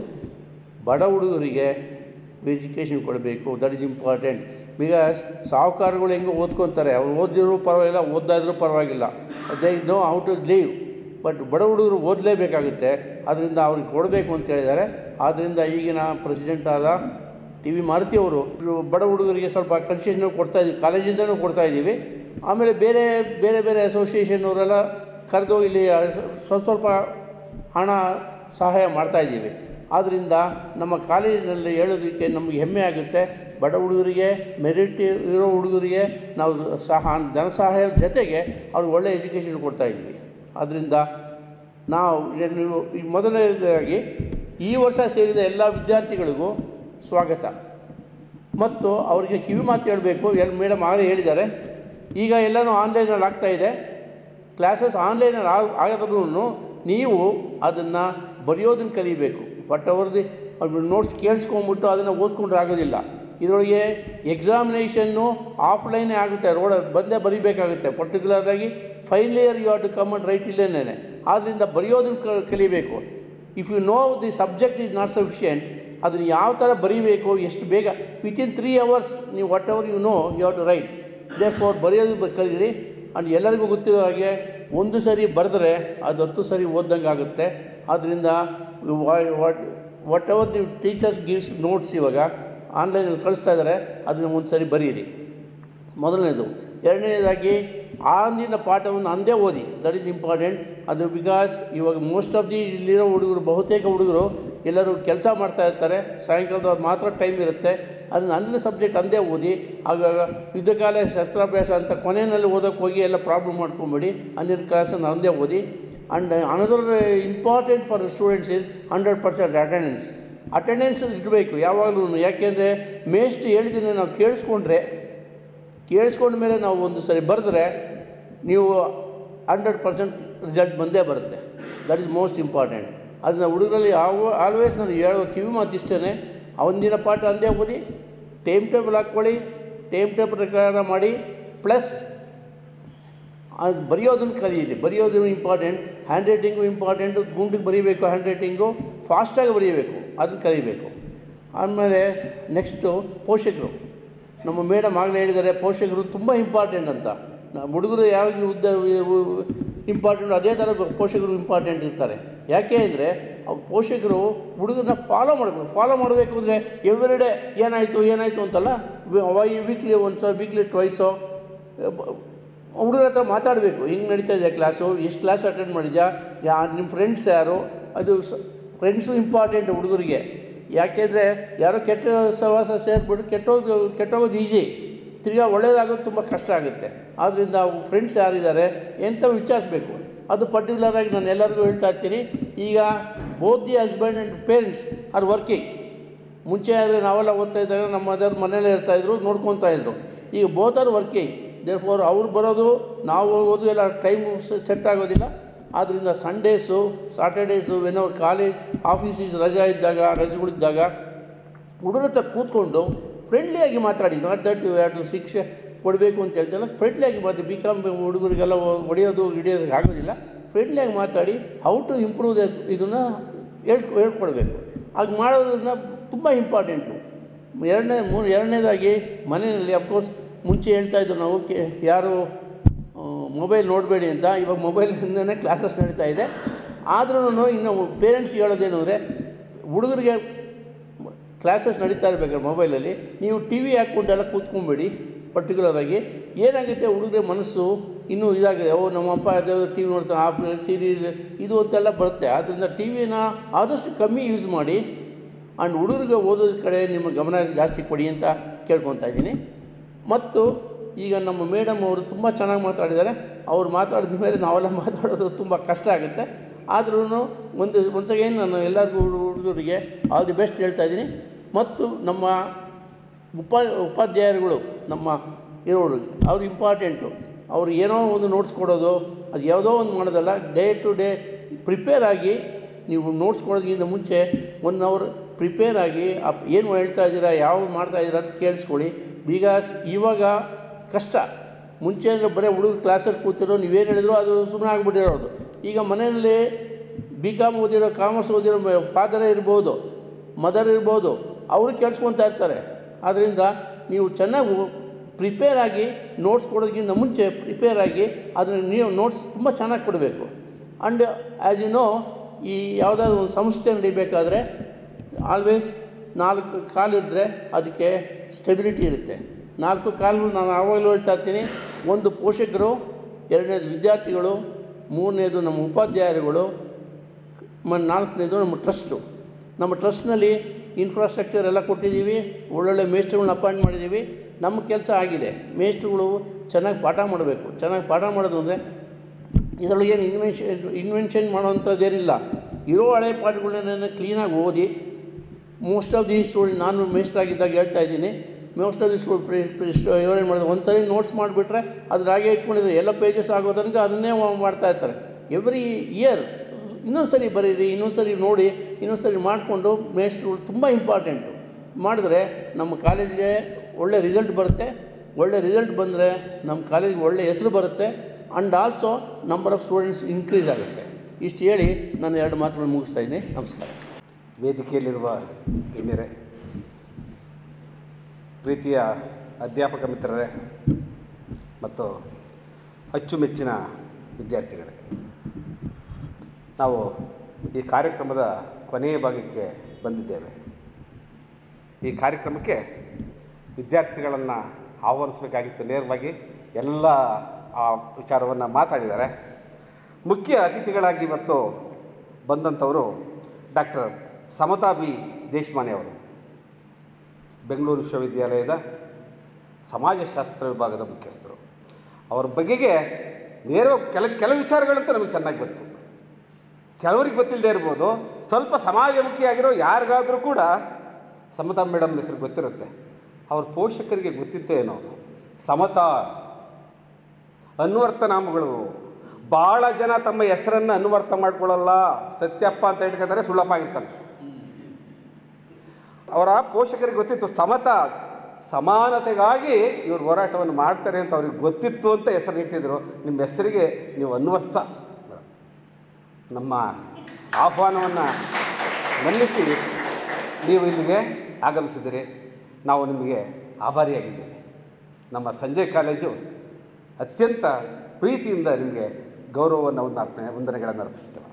ಬಡ ಹುಡುಗರಿಗೆ ಎಜುಕೇಷನ್ ಕೊಡಬೇಕು ದಟ್ ಇಸ್ ಇಂಪಾರ್ಟೆಂಟ್ ಬಿಕಾಸ್ ಸಾಹುಕಾರಗಳು ಹೆಂಗೆ ಓದ್ಕೊತಾರೆ ಅವ್ರು ಓದಿದ್ರು ಪರವಾಗಿಲ್ಲ ಓದಾದ್ರೂ ಪರವಾಗಿಲ್ಲ they know how to live but ಬಡ ಹುಡುಗರು ಓದಲೇಬೇಕಾಗುತ್ತೆ ಅದರಿಂದ ಅವ್ರಿಗೆ ಕೊಡಬೇಕು ಅಂತ ಹೇಳಿದ್ದಾರೆ ಆದ್ದರಿಂದ ಈಗಿನ ಪ್ರೆಸಿಡೆಂಟ್ ಆದ ಟಿ ವಿ ಮಾರುತಿ ಅವರು ಬಡ ಹುಡುಗರಿಗೆ ಸ್ವಲ್ಪ ಕನ್ಸೆಷನ್ ಕೊಡ್ತಾ ಇದ್ದೀವಿ ಕಾಲೇಜಿಂದನೂ ಕೊಡ್ತಾ ಇದ್ದೀವಿ ಆಮೇಲೆ ಬೇರೆ ಬೇರೆ ಬೇರೆ ಅಸೋಸಿಯೇಷನ್ ಅವರೆಲ್ಲ ಕರೆದು ಇಲ್ಲಿ ಸ್ವಲ್ಪ ಸ್ವಲ್ಪ ಹಣ ಸಹಾಯ ಮಾಡ್ತಾ ಇದ್ದೀವಿ ಆದ್ದರಿಂದ ನಮ್ಮ ಕಾಲೇಜಿನಲ್ಲಿ ಹೇಳೋದಕ್ಕೆ ನಮಗೆ ಹೆಮ್ಮೆ ಆಗುತ್ತೆ ಬಡ ಹುಡುಗರಿಗೆ ಮೆರಿಟ್ ಇರೋ ಹುಡುಗರಿಗೆ ನಾವು ಸಹ ಧನ ಸಹಾಯ ಜೊತೆಗೆ ಅವ್ರಿಗೆ ಒಳ್ಳೆ ಎಜುಕೇಷನ್ ಕೊಡ್ತಾ ಇದ್ದೀವಿ ಆದ್ದರಿಂದ ನಾವು ಇದನ್ನು ನೀವು ಈ ಮೊದಲನೇದಾಗಿ ಈ ವರ್ಷ ಸೇರಿದ ಎಲ್ಲ ವಿದ್ಯಾರ್ಥಿಗಳಿಗೂ ಸ್ವಾಗತ ಮತ್ತು ಅವರಿಗೆ ಕಿವಿ ಮಾತು ಹೇಳಬೇಕು ಎಲ್ಲಿ ಮೇಡಮ್ ಆಗಲೇ ಹೇಳಿದ್ದಾರೆ ಈಗ ಎಲ್ಲನೂ ಆನ್ಲೈನಲ್ಲಿ ಆಗ್ತಾಯಿದೆ ಕ್ಲಾಸಸ್ ಆನ್ಲೈನಲ್ಲಿ ಆಗ ಆಗಾದ್ರೂ ನೀವು ಅದನ್ನು ಬರೆಯೋದನ್ನು ಕಲಿಬೇಕು ಬಟ್ ಅವ್ರದ್ದು ನೋಟ್ಸ್ ಕೇಳಿಸ್ಕೊಂಬಿಟ್ಟು ಅದನ್ನು ಓದ್ಕೊಂಡ್ರೆ ಆಗೋದಿಲ್ಲ ಇದರೊಳಗೆ ಎಕ್ಸಾಮಿನೇಷನ್ನು ಆಫ್ಲೈನೇ ಆಗುತ್ತೆ ರೋಡ್ ಬಂದೇ ಬರೀಬೇಕಾಗುತ್ತೆ ಪರ್ಟಿಕ್ಯುಲರಾಗಿ final year you have to come and write ಇಲ್ಲೇನೆ ಆದ್ದರಿಂದ ಬರೆಯೋದನ್ನು ಕ ಕಲಿಬೇಕು if you know the subject is not sufficient ಅದನ್ನು ಯಾವ ಥರ ಬರೀಬೇಕು ಎಷ್ಟು ಬೇಗ ವಿತಿನ್ ತ್ರೀ ಅವರ್ಸ್ ನೀವು whatever you know you have to write therefore ಬರೆಯೋದು ಬ- ಕಲೀರಿ ಆ್ಯಂಡ್ ಎಲ್ಲರಿಗೂ ಗೊತ್ತಿರೋ ಹಾಗೆ ಒಂದು ಸರಿ ಬರೆದ್ರೆ ಅದು ಹತ್ತು ಸರಿ ಓದ್ದಂಗೆ ಆಗುತ್ತೆ ಆದ್ದರಿಂದ what whatever the teachers gives notes ಇವಾಗ ಆನ್ಲೈನಲ್ಲಿ ಕಳಿಸ್ತಾ ಇದ್ದಾರೆ ಅದನ್ನು ಒಂದು ಸರಿ ಬರೀರಿ ಮೊದಲನೇದು ಎರಡನೇದಾಗಿ ಆ ಅಂದಿನ ಪಾಠವನ್ನು ಅಂದೇ ಓದಿ ದಟ್ ಈಸ್ ಇಂಪಾರ್ಟೆಂಟ್ ಅದು ಬಿಕಾಸ್ ಇವಾಗ ಮೋಸ್ಟ್ ಆಫ್ ದಿ ಇಲ್ಲಿರೋ ಹುಡುಗರು ಬಹುತೇಕ ಹುಡುಗರು ಎಲ್ಲರೂ ಕೆಲಸ ಮಾಡ್ತಾ ಇರ್ತಾರೆ ಸಾಯಂಕಾಲದ ಮಾತ್ರ ಟೈಮ್ ಇರುತ್ತೆ ಅದನ್ನ ಅಂದಿನ ಸಬ್ಜೆಕ್ಟ್ ಅಂದೇ ಓದಿ ಆಗಾಗ ಯುದ್ಧಕಾಲ ಶಸ್ತ್ರಾಭ್ಯಾಸ ಅಂತ ಕೊನೆಯಲ್ಲಿ ಓದೋಕ್ಕೆ ಹೋಗಿ ಎಲ್ಲ ಪ್ರಾಬ್ಲಮ್ ಮಾಡ್ಕೊಂಬೇಡಿ ಅಂದಿನ ಕ್ಲಾಸನ್ನು ಅಂದೇ ಓದಿ and another important for students is hundred percent attendance attendance ಇಡಬೇಕು ಯಾವಾಗಲೂ ಯಾಕೆಂದರೆ ಮೇಸ್ಟ್ ಹೇಳಿದ್ದೀನಿ ನಾವು ಕೇಳಿಸ್ಕೊಂಡ್ರೆ ಕೇಳಿಸ್ಕೊಂಡ ಮೇಲೆ ನಾವು ಒಂದು ಸರಿ ಬರೆದ್ರೆ ನೀವು ಹಂಡ್ರೆಡ್ ಪರ್ಸೆಂಟ್ ರಿಸಲ್ಟ್ ಬಂದೇ ಬರುತ್ತೆ ದಟ್ ಈಸ್ ಮೋಸ್ಟ್ ಇಂಪಾರ್ಟೆಂಟ್ ಅದನ್ನ ಹುಡುಗರಲ್ಲಿ ಯಾವ ಆಲ್ವೇಸ್ ನಾನು ಹೇಳೋ ಕಿವಿ ಮಾತು ಇಷ್ಟೇ ಅವತ್ತಿನ ಪಾಠ ಅಂದೇ ಓದಿ ಟೈಮ್ ಟೇಬಲ್ ಹಾಕ್ಕೊಳ್ಳಿ ಟೈಮ್ ಟೇಬಲ್ ಪ್ರಕಾರ ಮಾಡಿ ಪ್ಲಸ್ ಅದು ಬರೆಯೋದನ್ನು ಕಲೀಲಿ ಬರೆಯೋದು ಇಂಪಾರ್ಟೆಂಟ್ ಹ್ಯಾಂಡ್ ರೈಟಿಂಗು ಇಂಪಾರ್ಟೆಂಟು ಗುಂಡಿಗೆ ಬರೀಬೇಕು ಹ್ಯಾಂಡ್ ರೈಟಿಂಗು ಫಾಸ್ಟಾಗಿ ಬರೀಬೇಕು ಅದನ್ನು ಕಲಿಬೇಕು ಆಮೇಲೆ ನೆಕ್ಸ್ಟು ಪೋಷಕರು ನಮ್ಮ ಮೇಡಮ್ ಆಗಲೇ ಹೇಳಿದ್ದಾರೆ ಪೋಷಕರು ತುಂಬ ಇಂಪಾರ್ಟೆಂಟ್ ಅಂತ ನ- ಹುಡುಗರು ಯಾವ ಉದ್ದ ಇಂಪಾರ್ಟೆಂಟ್ ಅದೇ ಥರ ಪೋಷಕರು ಇಂಪಾರ್ಟೆಂಟ್ ಇರ್ತಾರೆ ಯಾಕೆ ಅಂದರೆ ಅವ್ರು ಪೋಷಕರು ಹುಡುಗರನ್ನ ಫಾಲೋ ಮಾಡಬೇಕು ಫಾಲೋ ಮಾಡಬೇಕು ಅಂದರೆ ಎವ್ರಿ ಡೇ ಏನಾಯಿತು ಏನಾಯಿತು ಅಂತಲ್ಲ ವೀಕ್ಲಿ ಒನ್ಸೋ ವೀಕ್ಲಿ ಟ್ವೈಸೋ ಹುಡುಗರ ಹತ್ರ ಮಾತಾಡಬೇಕು ಹಿಂಗೆ ನಡೀತಾ ಇದೆ ಕ್ಲಾಸು ಎಷ್ಟು ಕ್ಲಾಸ್ ಅಟೆಂಡ್ ಮಾಡಿದ್ಯಾ ಯಾ ನಿಮ್ಮ ಫ್ರೆಂಡ್ಸ್ ಯಾರು ಅದು ಸ ಫ್ರೆಂಡ್ಸು ಇಂಪಾರ್ಟೆಂಟ್ ಹುಡುಗರಿಗೆ ಯಾಕೆಂದರೆ ಯಾರೋ ಕೆಟ್ಟ ಸಹವಾಸ ಸೇರಿಬಿಟ್ಟು ಕೆಟ್ಟೋದು ಕೆಟ್ಟೋಗೋದು ಈಸಿ ತಿರ್ಗಾ ಒಳ್ಳೇದಾಗೋದು ತುಂಬ ಕಷ್ಟ ಆಗುತ್ತೆ ಆದ್ದರಿಂದ ಫ್ರೆಂಡ್ಸ್ ಯಾರಿದ್ದಾರೆ ಎಂತ ವಿಚಾರಿಸ್ಬೇಕು ಅದು ಪರ್ಟಿಕ್ಯುಲರಾಗಿ ನಾನು ಎಲ್ಲರಿಗೂ ಹೇಳ್ತಾ ಇರ್ತೀನಿ ಈಗ both the husband and parents are working ಮುಂಚೆ ಆದರೆ ನಾವೆಲ್ಲ ಓದ್ತಾ ಇದ್ದಾಗ ನಮ್ಮ ಮದರ್ ಮನೇಲೇ ಇರ್ತಾಯಿದ್ರು ನೋಡ್ಕೊತಾ ಇದ್ರು ಈಗ both are working therefore ಅವ್ರು ಬರೋದು ನಾವು ಹೋಗೋದು ಎಲ್ಲ ಟೈಮು ಸೆಟ್ ಆಗೋದಿಲ್ಲ ಆದ್ದರಿಂದ ಸಂಡೇಸು ಸಾಟರ್ಡೇಸು ವೆನ್ ಅವ್ರ ಕಾಲೇಜ್ ಆಫೀಸೀಸ್ ರಜಾ ಇದ್ದಾಗ ರಜೆಗಳಿದ್ದಾಗ ಹುಡುಗರ ಹತ್ರ ಕೂತ್ಕೊಂಡು ಫ್ರೆಂಡ್ಲಿಯಾಗಿ ಮಾತಾಡಿ not that you have to ಶಿಕ್ಷೆ ಕೊಡಬೇಕು ಅಂತ ಹೇಳ್ತಲ್ಲ ಫ್ರೆಂಡ್ಲಿಯಾಗಿ ಮಾತು ಬಿ ಕಾಮ್ ಹುಡುಗರಿಗೆಲ್ಲ ಹೊಡೆಯೋದು ಹಿಡಿಯೋದಕ್ಕೆ ಆಗೋದಿಲ್ಲ ಫ್ರೆಂಡ್ಲಿಯಾಗಿ ಮಾತಾಡಿ ಹೌ ಟು ಇಂಪ್ರೂವ್ ದ ಇದನ್ನು ಹೇಳ್ಕೊ ಹೇಳ್ಕೊಡ್ಬೇಕು ಹಾಗೆ ಮಾಡೋದನ್ನ ತುಂಬ ಇಂಪಾರ್ಟೆಂಟು ಎರಡನೇ ಮೂರು ಎರಡನೇದಾಗಿ ಮನೆಯಲ್ಲಿ ಅಫ್ಕೋರ್ಸ್ ಮುಂಚೆ ಹೇಳ್ತಾ ಇದ್ರು ನಾವು ಕೆ ಯಾರು ಮೊಬೈಲ್ ನೋಡಬೇಡಿ ಅಂತ ಇವಾಗ ಮೊಬೈಲಿಂದನೇ ಕ್ಲಾಸಸ್ ನಡೀತಾ ಇದೆ ಆದ್ರೂ ಇನ್ನು ಪೇರೆಂಟ್ಸ್ ಹೇಳೋದೇನು ಅಂದರೆ ಹುಡುಗರಿಗೆ ಕ್ಲಾಸಸ್ ನಡೀತಾ ಇರ್ಬೇಕಾದ್ರೆ ಮೊಬೈಲಲ್ಲಿ ನೀವು ಟಿ ವಿ ಹಾಕ್ಕೊಂಡೆಲ್ಲ ಕೂತ್ಕೊಂಬೇಡಿ ಪರ್ಟಿಕ್ಯುಲರಾಗಿ ಏನಾಗುತ್ತೆ ಹುಡುಗರ ಮನಸ್ಸು ಇನ್ನೂ ಇದಾಗಿದೆ ಓ ನಮ್ಮಪ್ಪ ಅದ್ಯಾವುದೋ ಟಿ ವಿ ನೋಡ್ತಾನೆ ಆ ಸೀರೀಸ್ ಇದು ಅಂತೆಲ್ಲ ಬರುತ್ತೆ ಆದ್ದರಿಂದ ಟಿ ವಿನ ಆದಷ್ಟು ಕಮ್ಮಿ ಯೂಸ್ ಮಾಡಿ ಆ್ಯಂಡ್ ಹುಡುಗರಿಗೆ ಓದೋದ್ರ ಕಡೆ ನಿಮ್ಮ ಗಮನ ಜಾಸ್ತಿ ಕೊಡಿ ಅಂತ ಕೇಳ್ಕೊತಾ ಇದ್ದೀನಿ ಮತ್ತು ಈಗ ನಮ್ಮ ಮೇಡಮ್ ಅವರು ತುಂಬ ಚೆನ್ನಾಗಿ ಮಾತಾಡಿದ್ದಾರೆ ಅವ್ರು ಮಾತಾಡಿದ ಮೇಲೆ ನಾವೆಲ್ಲ ಮಾತಾಡೋದು ತುಂಬ ಕಷ್ಟ ಆಗುತ್ತೆ ಆದ್ರೂ ಒಂದು ಒನ್ಸ್ ಅಗೇನ್ ನಾನು ಎಲ್ಲರಿಗೂ ಹುಡುಗರಿಗೆ ಆಲ್ ದಿ ಬೆಸ್ಟ್ ಹೇಳ್ತಾ ಇದ್ದೀನಿ ಮತ್ತು ನಮ್ಮ ಉಪ ಉಪಾಧ್ಯಾಯರುಗಳು ನಮ್ಮ ಇರೋರು ಅವ್ರು ಇಂಪಾರ್ಟೆಂಟು ಅವ್ರು ಏನೋ ಒಂದು ನೋಟ್ಸ್ ಕೊಡೋದು ಅದು ಯಾವುದೋ ಒಂದು ಮಾಡೋದಲ್ಲ ಡೇ ಟು ಡೇ ಪ್ರಿಪೇರ್ ಆಗಿ ನೀವು ನೋಟ್ಸ್ ಕೊಡೋದಕ್ಕಿಂತ ಮುಂಚೆ ಒನ್ ಅವರ್ ಪ್ರಿಪೇರ್ ಆಗಿ ಅಪ್ ಏನು ಹೇಳ್ತಾ ಇದ್ದೀರಾ ಯಾವ ಮಾಡ್ತಾ ಇದ್ದೀರಾ ಅಂತ ಕೇಳಿಸ್ಕೊಳ್ಳಿ ಬಿಕಾಸ್ ಇವಾಗ ಕಷ್ಟ ಮುಂಚೆ ಅಂದರೆ ಬರೀ ಹುಡುಗರು ಕ್ಲಾಸಲ್ಲಿ ಕೂತಿರೋ ನೀವೇನು ಹೇಳಿದ್ರು ಅದು ಸುಮ್ಮನೆ ಆಗ್ಬಿಟ್ಟಿರೋದು ಈಗ ಮನೆಯಲ್ಲಿ ಬಿ ಕಾಮ್ ಓದಿರೋ ಕಾಮರ್ಸ್ ಓದಿರೋ ಫಾದರೇ ಇರ್ಬೋದು ಮದರ್ ಇರ್ಬೋದು ಅವರು ಕೇಳಿಸ್ಕೊತಾ ಇರ್ತಾರೆ ಆದ್ದರಿಂದ ನೀವು ಚೆನ್ನಾಗಿ ಪ್ರಿಪೇರ್ ಆಗಿ ನೋಟ್ಸ್ ಕೊಡೋದಕ್ಕಿಂತ ಮುಂಚೆ ಪ್ರಿಪೇರ್ ಆಗಿ ಅದನ್ನು ನೀವು ನೋಟ್ಸ್ ತುಂಬ ಚೆನ್ನಾಗಿ ಕೊಡಬೇಕು ಆ್ಯಂಡ್ ಆ್ಯಸ್ ಯು ನೋ ಈ ಯಾವುದಾದ್ರು ಒಂದು ಸಂಸ್ಥೆ ನಡಿಬೇಕಾದ್ರೆ ಆಲ್ವೇಸ್ ನಾಲ್ಕು ಕಾಲಿದ್ದರೆ ಅದಕ್ಕೆ ಸ್ಟೆಬಿಲಿಟಿ ಇರುತ್ತೆ ನಾಲ್ಕು ಕಾಲು ನಾನು ಆವಾಗಲೂ ಹೇಳ್ತಾ ಇರ್ತೀನಿ ಒಂದು ಪೋಷಕರು ಎರಡನೇದು ವಿದ್ಯಾರ್ಥಿಗಳು ಮೂರನೇದು ನಮ್ಮ ಉಪಾಧ್ಯಾಯರುಗಳು ಮ ನಾಲ್ಕನೇದು ನಮ್ಮ ಟ್ರಸ್ಟು ನಮ್ಮ ಟ್ರಸ್ಟ್ನಲ್ಲಿ ಇನ್ಫ್ರಾಸ್ಟ್ರಕ್ಚರ್ ಎಲ್ಲ ಕೊಟ್ಟಿದ್ದೀವಿ ಒಳ್ಳೊಳ್ಳೆ ಮೇಸ್ಟ್ರುಗಳನ್ನ ಅಪಾಯಿಂಟ್ ಮಾಡಿದ್ದೀವಿ ನಮ್ಮ ಕೆಲಸ ಆಗಿದೆ ಮೇಸ್ಟ್ರುಗಳು ಚೆನ್ನಾಗಿ ಪಾಠ ಮಾಡಬೇಕು ಚೆನ್ನಾಗಿ ಪಾಠ ಮಾಡೋದು ಅಂದರೆ ಇದರೊಳಗೆ ಏನು ಇನ್ವೆನ್ಷನ್ ಇನ್ವೆನ್ಷನ್ ಮಾಡೋವಂಥದ್ದೇನಿಲ್ಲ ಇರೋ ಹಳೆ ಪಾಠಗಳನ್ನ ಕ್ಲೀನಾಗಿ ಓದಿ ಮೋಸ್ಟ್ ಆಫ್ ದಿ ಸ್ಟೂಡೆಂಟ್ ನಾನು ಮೇಸ್ಟ್ರಾಗಿದ್ದಾಗ ಹೇಳ್ತಾ ಇದ್ದೀನಿ ಮೋಸ್ಟ್ ಆಫ್ ದಿ ಸ್ಟೂಡೆಂಟ್ ಏನು ಮಾಡಿದ್ರು ಒಂದು ಸರಿ ನೋಟ್ಸ್ ಮಾಡಿಬಿಟ್ರೆ ಅದ್ರ ಹಾಗೆ ಇಟ್ಕೊಂಡಿದ್ದಾರೆ ಎಲ್ಲ ಪೇಜಸ್ ಆಗೋ ತನಕ ಅದನ್ನೇ ಮಾಡ್ತಾ ಇರ್ತಾರೆ ಎವ್ರಿ ಇಯರ್ ಇನ್ನೊಂದು ಸರಿ ಬರೀರಿ ಇನ್ನೊಂದು ಸರಿ ನೋಡಿ ಇನ್ನೊಂದು ಸರಿ ಮಾಡಿಕೊಂಡು ಮೇಸ್ಟ್ರುಗಳು ತುಂಬ ಇಂಪಾರ್ಟೆಂಟು ಮಾಡಿದ್ರೆ ನಮ್ಮ ಕಾಲೇಜ್ಗೆ ಒಳ್ಳೆ ರಿಸಲ್ಟ್ ಬರುತ್ತೆ ಒಳ್ಳೆ ರಿಸಲ್ಟ್ ಬಂದರೆ ನಮ್ಮ ಕಾಲೇಜ್ಗೆ ಒಳ್ಳೆ ಹೆಸರು ಬರುತ್ತೆ and also number of students increase ಆಗುತ್ತೆ ಇಷ್ಟು ಹೇಳಿ ನಾನು ಎರಡು ಮಾತುಗಳು ಮುಗಿಸ್ತಾ ಇದ್ದೀನಿ ನಮಸ್ಕಾರ ವೇದಿಕೆಯಲ್ಲಿರುವ ಗಣ್ಯರೇ ಪ್ರೀತಿಯ ಅಧ್ಯಾಪಕ ಮಿತ್ರರೇ ಮತ್ತು ಅಚ್ಚುಮೆಚ್ಚಿನ ವಿದ್ಯಾರ್ಥಿಗಳೇ ನಾವು ಈ ಕಾರ್ಯಕ್ರಮದ ಕೊನೆಯ ಭಾಗಕ್ಕೆ ಬಂದಿದ್ದೇವೆ ಈ ಕಾರ್ಯಕ್ರಮಕ್ಕೆ ವಿದ್ಯಾರ್ಥಿಗಳನ್ನು ಆಹ್ವಾನಿಸಬೇಕಾಗಿತ್ತು ನೇರವಾಗಿ ಎಲ್ಲ ಆ ವಿಚಾರವನ್ನು ಮಾತಾಡಿದ್ದಾರೆ ಮುಖ್ಯ ಅತಿಥಿಗಳಾಗಿ ಇವತ್ತು ಬಂದಂಥವರು ಡಾಕ್ಟರ್ ಸಮತಾ ಬಿ ದೇಶಮಾನೆ ಅವರು ಬೆಂಗಳೂರು ವಿಶ್ವವಿದ್ಯಾಲಯದ ಸಮಾಜಶಾಸ್ತ್ರ ವಿಭಾಗದ ಮುಖ್ಯಸ್ಥರು ಅವ್ರ ಬಗೆಗೆ ನೇರ ಕೆಲ ಕೆಲವು ವಿಚಾರಗಳಂತೂ ನಮಗೆ ಚೆನ್ನಾಗಿ ಗೊತ್ತು ಕೆಲವರಿಗೆ ಗೊತ್ತಿಲ್ಲದೆ ಇರ್ಬೋದು ಸ್ವಲ್ಪ ಸಮಾಜಮುಖಿಯಾಗಿರೋ ಯಾರಿಗಾದರೂ ಕೂಡ ಸಮತಾ ಮೇಡಮ್ ಹೆಸರು ಗೊತ್ತಿರುತ್ತೆ ಅವ್ರ ಪೋಷಕರಿಗೆ ಗೊತ್ತಿತ್ತೋ ಏನೋ ಸಮತಾ ಅನ್ವರ್ತನಾಮಗಳು ಭಾಳ ಜನ ತಮ್ಮ ಹೆಸರನ್ನು ಅನ್ವರ್ಥ ಮಾಡ್ಕೊಳ್ಳಲ್ಲ ಸತ್ಯಪ್ಪ ಅಂತ ಹೇಳ್ಕೊತಾರೆ ಸುಳ್ಳಪ್ಪ ಆಗಿರ್ತಾನೆ ಅವರ ಪೋಷಕರಿಗೆ ಗೊತ್ತಿತ್ತು ಸಮತ ಸಮಾನತೆಗಾಗಿ ಇವರು ಹೋರಾಟವನ್ನು ಮಾಡ್ತಾರೆ ಅಂತ ಅವ್ರಿಗೆ ಗೊತ್ತಿತ್ತು ಅಂತ ಹೆಸರು ಇಟ್ಟಿದ್ರು ನಿಮ್ಮ ಹೆಸರಿಗೆ ನೀವು ಅನ್ವರ್ಥ ನಮ್ಮ ಆಹ್ವಾನವನ್ನು ಮನ್ನಿಸಿ ನೀವು ಇಲ್ಲಿಗೆ ಆಗಮಿಸಿದಿರಿ ನಾವು ನಿಮಗೆ ಆಭಾರಿಯಾಗಿದ್ದೇವೆ ನಮ್ಮ ಸಂಜಯ್ ಕಾಲೇಜು ಅತ್ಯಂತ ಪ್ರೀತಿಯಿಂದ ನಿಮಗೆ ಗೌರವವನ್ನು ಒಂದು ಅರ್ಪಣೆ ವಂದನೆಗಳನ್ನು ಅರ್ಪಿಸ್ತೇವೆ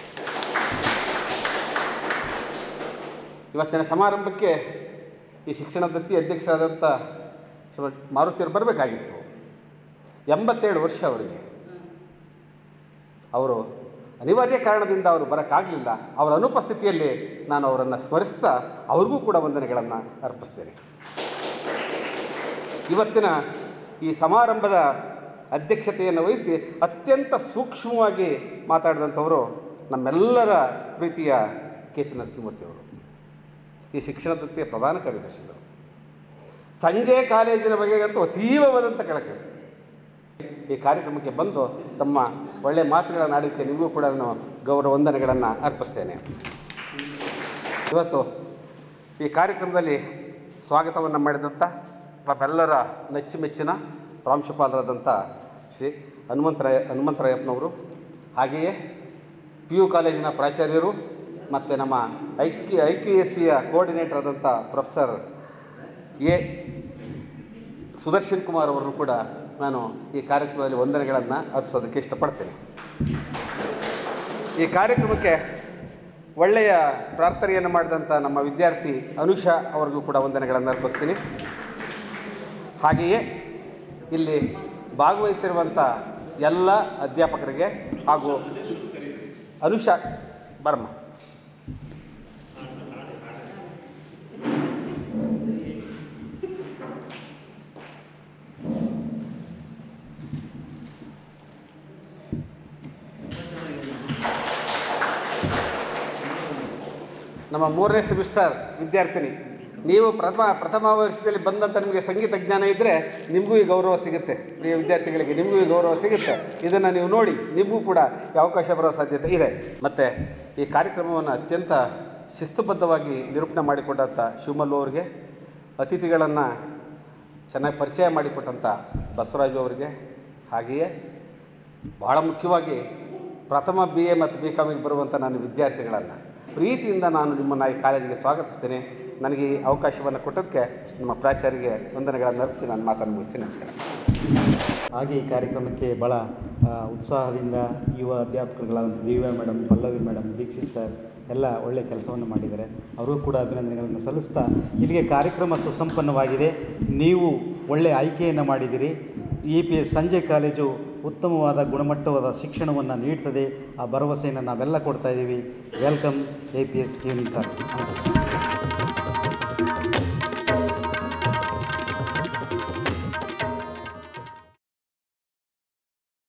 ಇವತ್ತಿನ ಸಮಾರಂಭಕ್ಕೆ ಈ ಶಿಕ್ಷಣ ದತ್ತಿ ಅಧ್ಯಕ್ಷರಾದಂಥ ಶ್ರೀ ಮಾರುತಿಯವರು ಬರಬೇಕಾಗಿತ್ತು ಎಂಬತ್ತೇಳು ವರ್ಷ ಅವರಿಗೆ ಅವರು ಅನಿವಾರ್ಯ ಕಾರಣದಿಂದ ಅವರು ಬರೋಕ್ಕಾಗಲಿಲ್ಲ ಅವರ ಅನುಪಸ್ಥಿತಿಯಲ್ಲಿ ನಾನು ಅವರನ್ನು ಸ್ಮರಿಸ್ತಾ ಅವ್ರಿಗೂ ಕೂಡ ವಂದನೆಗಳನ್ನು ಅರ್ಪಿಸ್ತೇನೆ ಇವತ್ತಿನ ಈ ಸಮಾರಂಭದ ಅಧ್ಯಕ್ಷತೆಯನ್ನು ವಹಿಸಿ ಅತ್ಯಂತ ಸೂಕ್ಷ್ಮವಾಗಿ ಮಾತಾಡಿದಂಥವರು ನಮ್ಮೆಲ್ಲರ ಪ್ರೀತಿಯ ಕೆ ಪಿ ನರಸಿಂಹಮೂರ್ತಿಯವರು ಈ ಶಿಕ್ಷಣ ದತ್ತಿಯ ಪ್ರಧಾನ ಕಾರ್ಯದರ್ಶಿಗಳು ಸಂಜೆ ಕಾಲೇಜಿನ ಬಗೆಗಂತೂ ಅತೀವವಾದಂಥ ಕಳಕಳಿ ಈ ಕಾರ್ಯಕ್ರಮಕ್ಕೆ ಬಂದು ತಮ್ಮ ಒಳ್ಳೆಯ ಮಾತುಗಳನ್ನು ಆಡೋಕ್ಕೆ ನಿಮಗೂ ಕೂಡ ನಾನು ಗೌರವ ವಂದನೆಗಳನ್ನು ಅರ್ಪಿಸ್ತೇನೆ ಇವತ್ತು ಈ ಕಾರ್ಯಕ್ರಮದಲ್ಲಿ ಸ್ವಾಗತವನ್ನು ಮಾಡಿದಂಥ ನಮ್ಮೆಲ್ಲರ ನೆಚ್ಚುಮೆಚ್ಚಿನ ಪ್ರಾಂಶುಪಾಲರಾದಂಥ ಶ್ರೀ ಹನುಮಂತರಾಯ ಹನುಮಂತರಾಯಪ್ಪನವರು ಹಾಗೆಯೇ ಪಿ ಯು ಕಾಲೇಜಿನ ಪ್ರಾಚಾರ್ಯರು ಮತ್ತು ನಮ್ಮ I Q I Q S ಸಿಯ ಕೋಆರ್ಡಿನೇಟರ್ ಆದಂಥ ಪ್ರೊಫೆಸರ್ ಎ ಸುದರ್ಶನ್ ಕುಮಾರ್ ಅವರನ್ನು ಕೂಡ ನಾನು ಈ ಕಾರ್ಯಕ್ರಮದಲ್ಲಿ ವಂದನೆಗಳನ್ನು ಅರ್ಪಿಸೋದಕ್ಕೆ ಇಷ್ಟಪಡ್ತೇನೆ ಈ ಕಾರ್ಯಕ್ರಮಕ್ಕೆ ಒಳ್ಳೆಯ ಪ್ರಾರ್ಥನೆಯನ್ನು ಮಾಡಿದಂಥ ನಮ್ಮ ವಿದ್ಯಾರ್ಥಿ ಅನುಷಾ ಅವರಿಗೂ ಕೂಡ ವಂದನೆಗಳನ್ನು ಅರ್ಪಿಸ್ತೀನಿ ಹಾಗೆಯೇ ಇಲ್ಲಿ ಭಾಗವಹಿಸಿರುವಂಥ ಎಲ್ಲ ಅಧ್ಯಾಪಕರಿಗೆ ಹಾಗೂ ಸಿ- ಅನುಷಾ ಬರ್ಮ ನಮ್ಮ ಮೂರನೇ ಸೆಮಿಸ್ಟರ್ ವಿದ್ಯಾರ್ಥಿನಿ ನೀವು ಪ್ರಥಮ ಪ್ರಥಮ ವರ್ಷದಲ್ಲಿ ಬಂದಂಥ ನಿಮಗೆ ಸಂಗೀತ ಜ್ಞಾನ ಇದ್ದರೆ ನಿಮಗೂ ಈ ಗೌರವ ಸಿಗುತ್ತೆ ಪ್ರಿಯ ವಿದ್ಯಾರ್ಥಿಗಳಿಗೆ ನಿಮಗೂ ಈ ಗೌರವ ಸಿಗುತ್ತೆ ಇದನ್ನು ನೀವು ನೋಡಿ ನಿಮಗೂ ಕೂಡ ಈ ಅವಕಾಶ ಬರೋ ಸಾಧ್ಯತೆ ಇದೆ ಮತ್ತು ಈ ಕಾರ್ಯಕ್ರಮವನ್ನು ಅತ್ಯಂತ ಶಿಸ್ತುಬದ್ಧವಾಗಿ ನಿರೂಪಣೆ ಮಾಡಿಕೊಟ್ಟಂಥ ಶಿವಮಲ್ಲು ಅವರಿಗೆ ಅತಿಥಿಗಳನ್ನು ಚೆನ್ನಾಗಿ ಪರಿಚಯ ಮಾಡಿಕೊಟ್ಟಂಥ ಬಸವರಾಜು ಅವರಿಗೆ ಹಾಗೆಯೇ ಭಾಳ ಮುಖ್ಯವಾಗಿ ಪ್ರಥಮ ಬಿ ಎ ಮತ್ತು ಬಿ ಕಾಮಿಗೆ ಬರುವಂಥ ನನ್ನ ವಿದ್ಯಾರ್ಥಿಗಳನ್ನು ಪ್ರೀತಿಯಿಂದ ನಾನು ನಿಮ್ಮನ್ನು ಈ ಕಾಲೇಜಿಗೆ ಸ್ವಾಗತಿಸ್ತೇನೆ ನನಗೆ ಈ ಅವಕಾಶವನ್ನು ಕೊಟ್ಟದಕ್ಕೆ ನಮ್ಮ ಪ್ರಾಚಾರ್ಯರಿಗೆ ವಂದನೆಗಳನ್ನು ಅರ್ಪಿಸಿ ನಾನು ಮಾತನ್ನು ಮುಗಿಸಿ ನಮಸ್ಕಾರ ಹಾಗೆ ಈ ಕಾರ್ಯಕ್ರಮಕ್ಕೆ ಭಾಳ ಆ, ಉತ್ಸಾಹದಿಂದ ಯುವ ಅಧ್ಯಾಪಕರುಗಳಾದಂಥ Divya madam Pallavi madam Dikshit sir ಎಲ್ಲ ಒಳ್ಳೆಯ ಕೆಲಸವನ್ನು ಮಾಡಿದ್ದಾರೆ ಅವರಿಗೂ ಕೂಡ ಅಭಿನಂದನೆಗಳನ್ನು ಸಲ್ಲಿಸ್ತಾ ಇಲ್ಲಿಗೆ ಕಾರ್ಯಕ್ರಮ ಸುಸಂಪನ್ನವಾಗಿದೆ ನೀವು ಒಳ್ಳೆಯ ಆಯ್ಕೆಯನ್ನು ಮಾಡಿದಿರಿ ಇ ಪಿ ಎಸ್ ಸಂಜೆ ಕಾಲೇಜು ಉತ್ತಮವಾದ ಗುಣಮಟ್ಟವಾದ ಶಿಕ್ಷಣವನ್ನು ನೀಡ್ತದೆ ಆ ಭರವಸೆಯನ್ನು ನಾವೆಲ್ಲ ಕೊಡ್ತಾ ಇದ್ದೀವಿ welcome E P S evening college ನಮಸ್ಕಾರ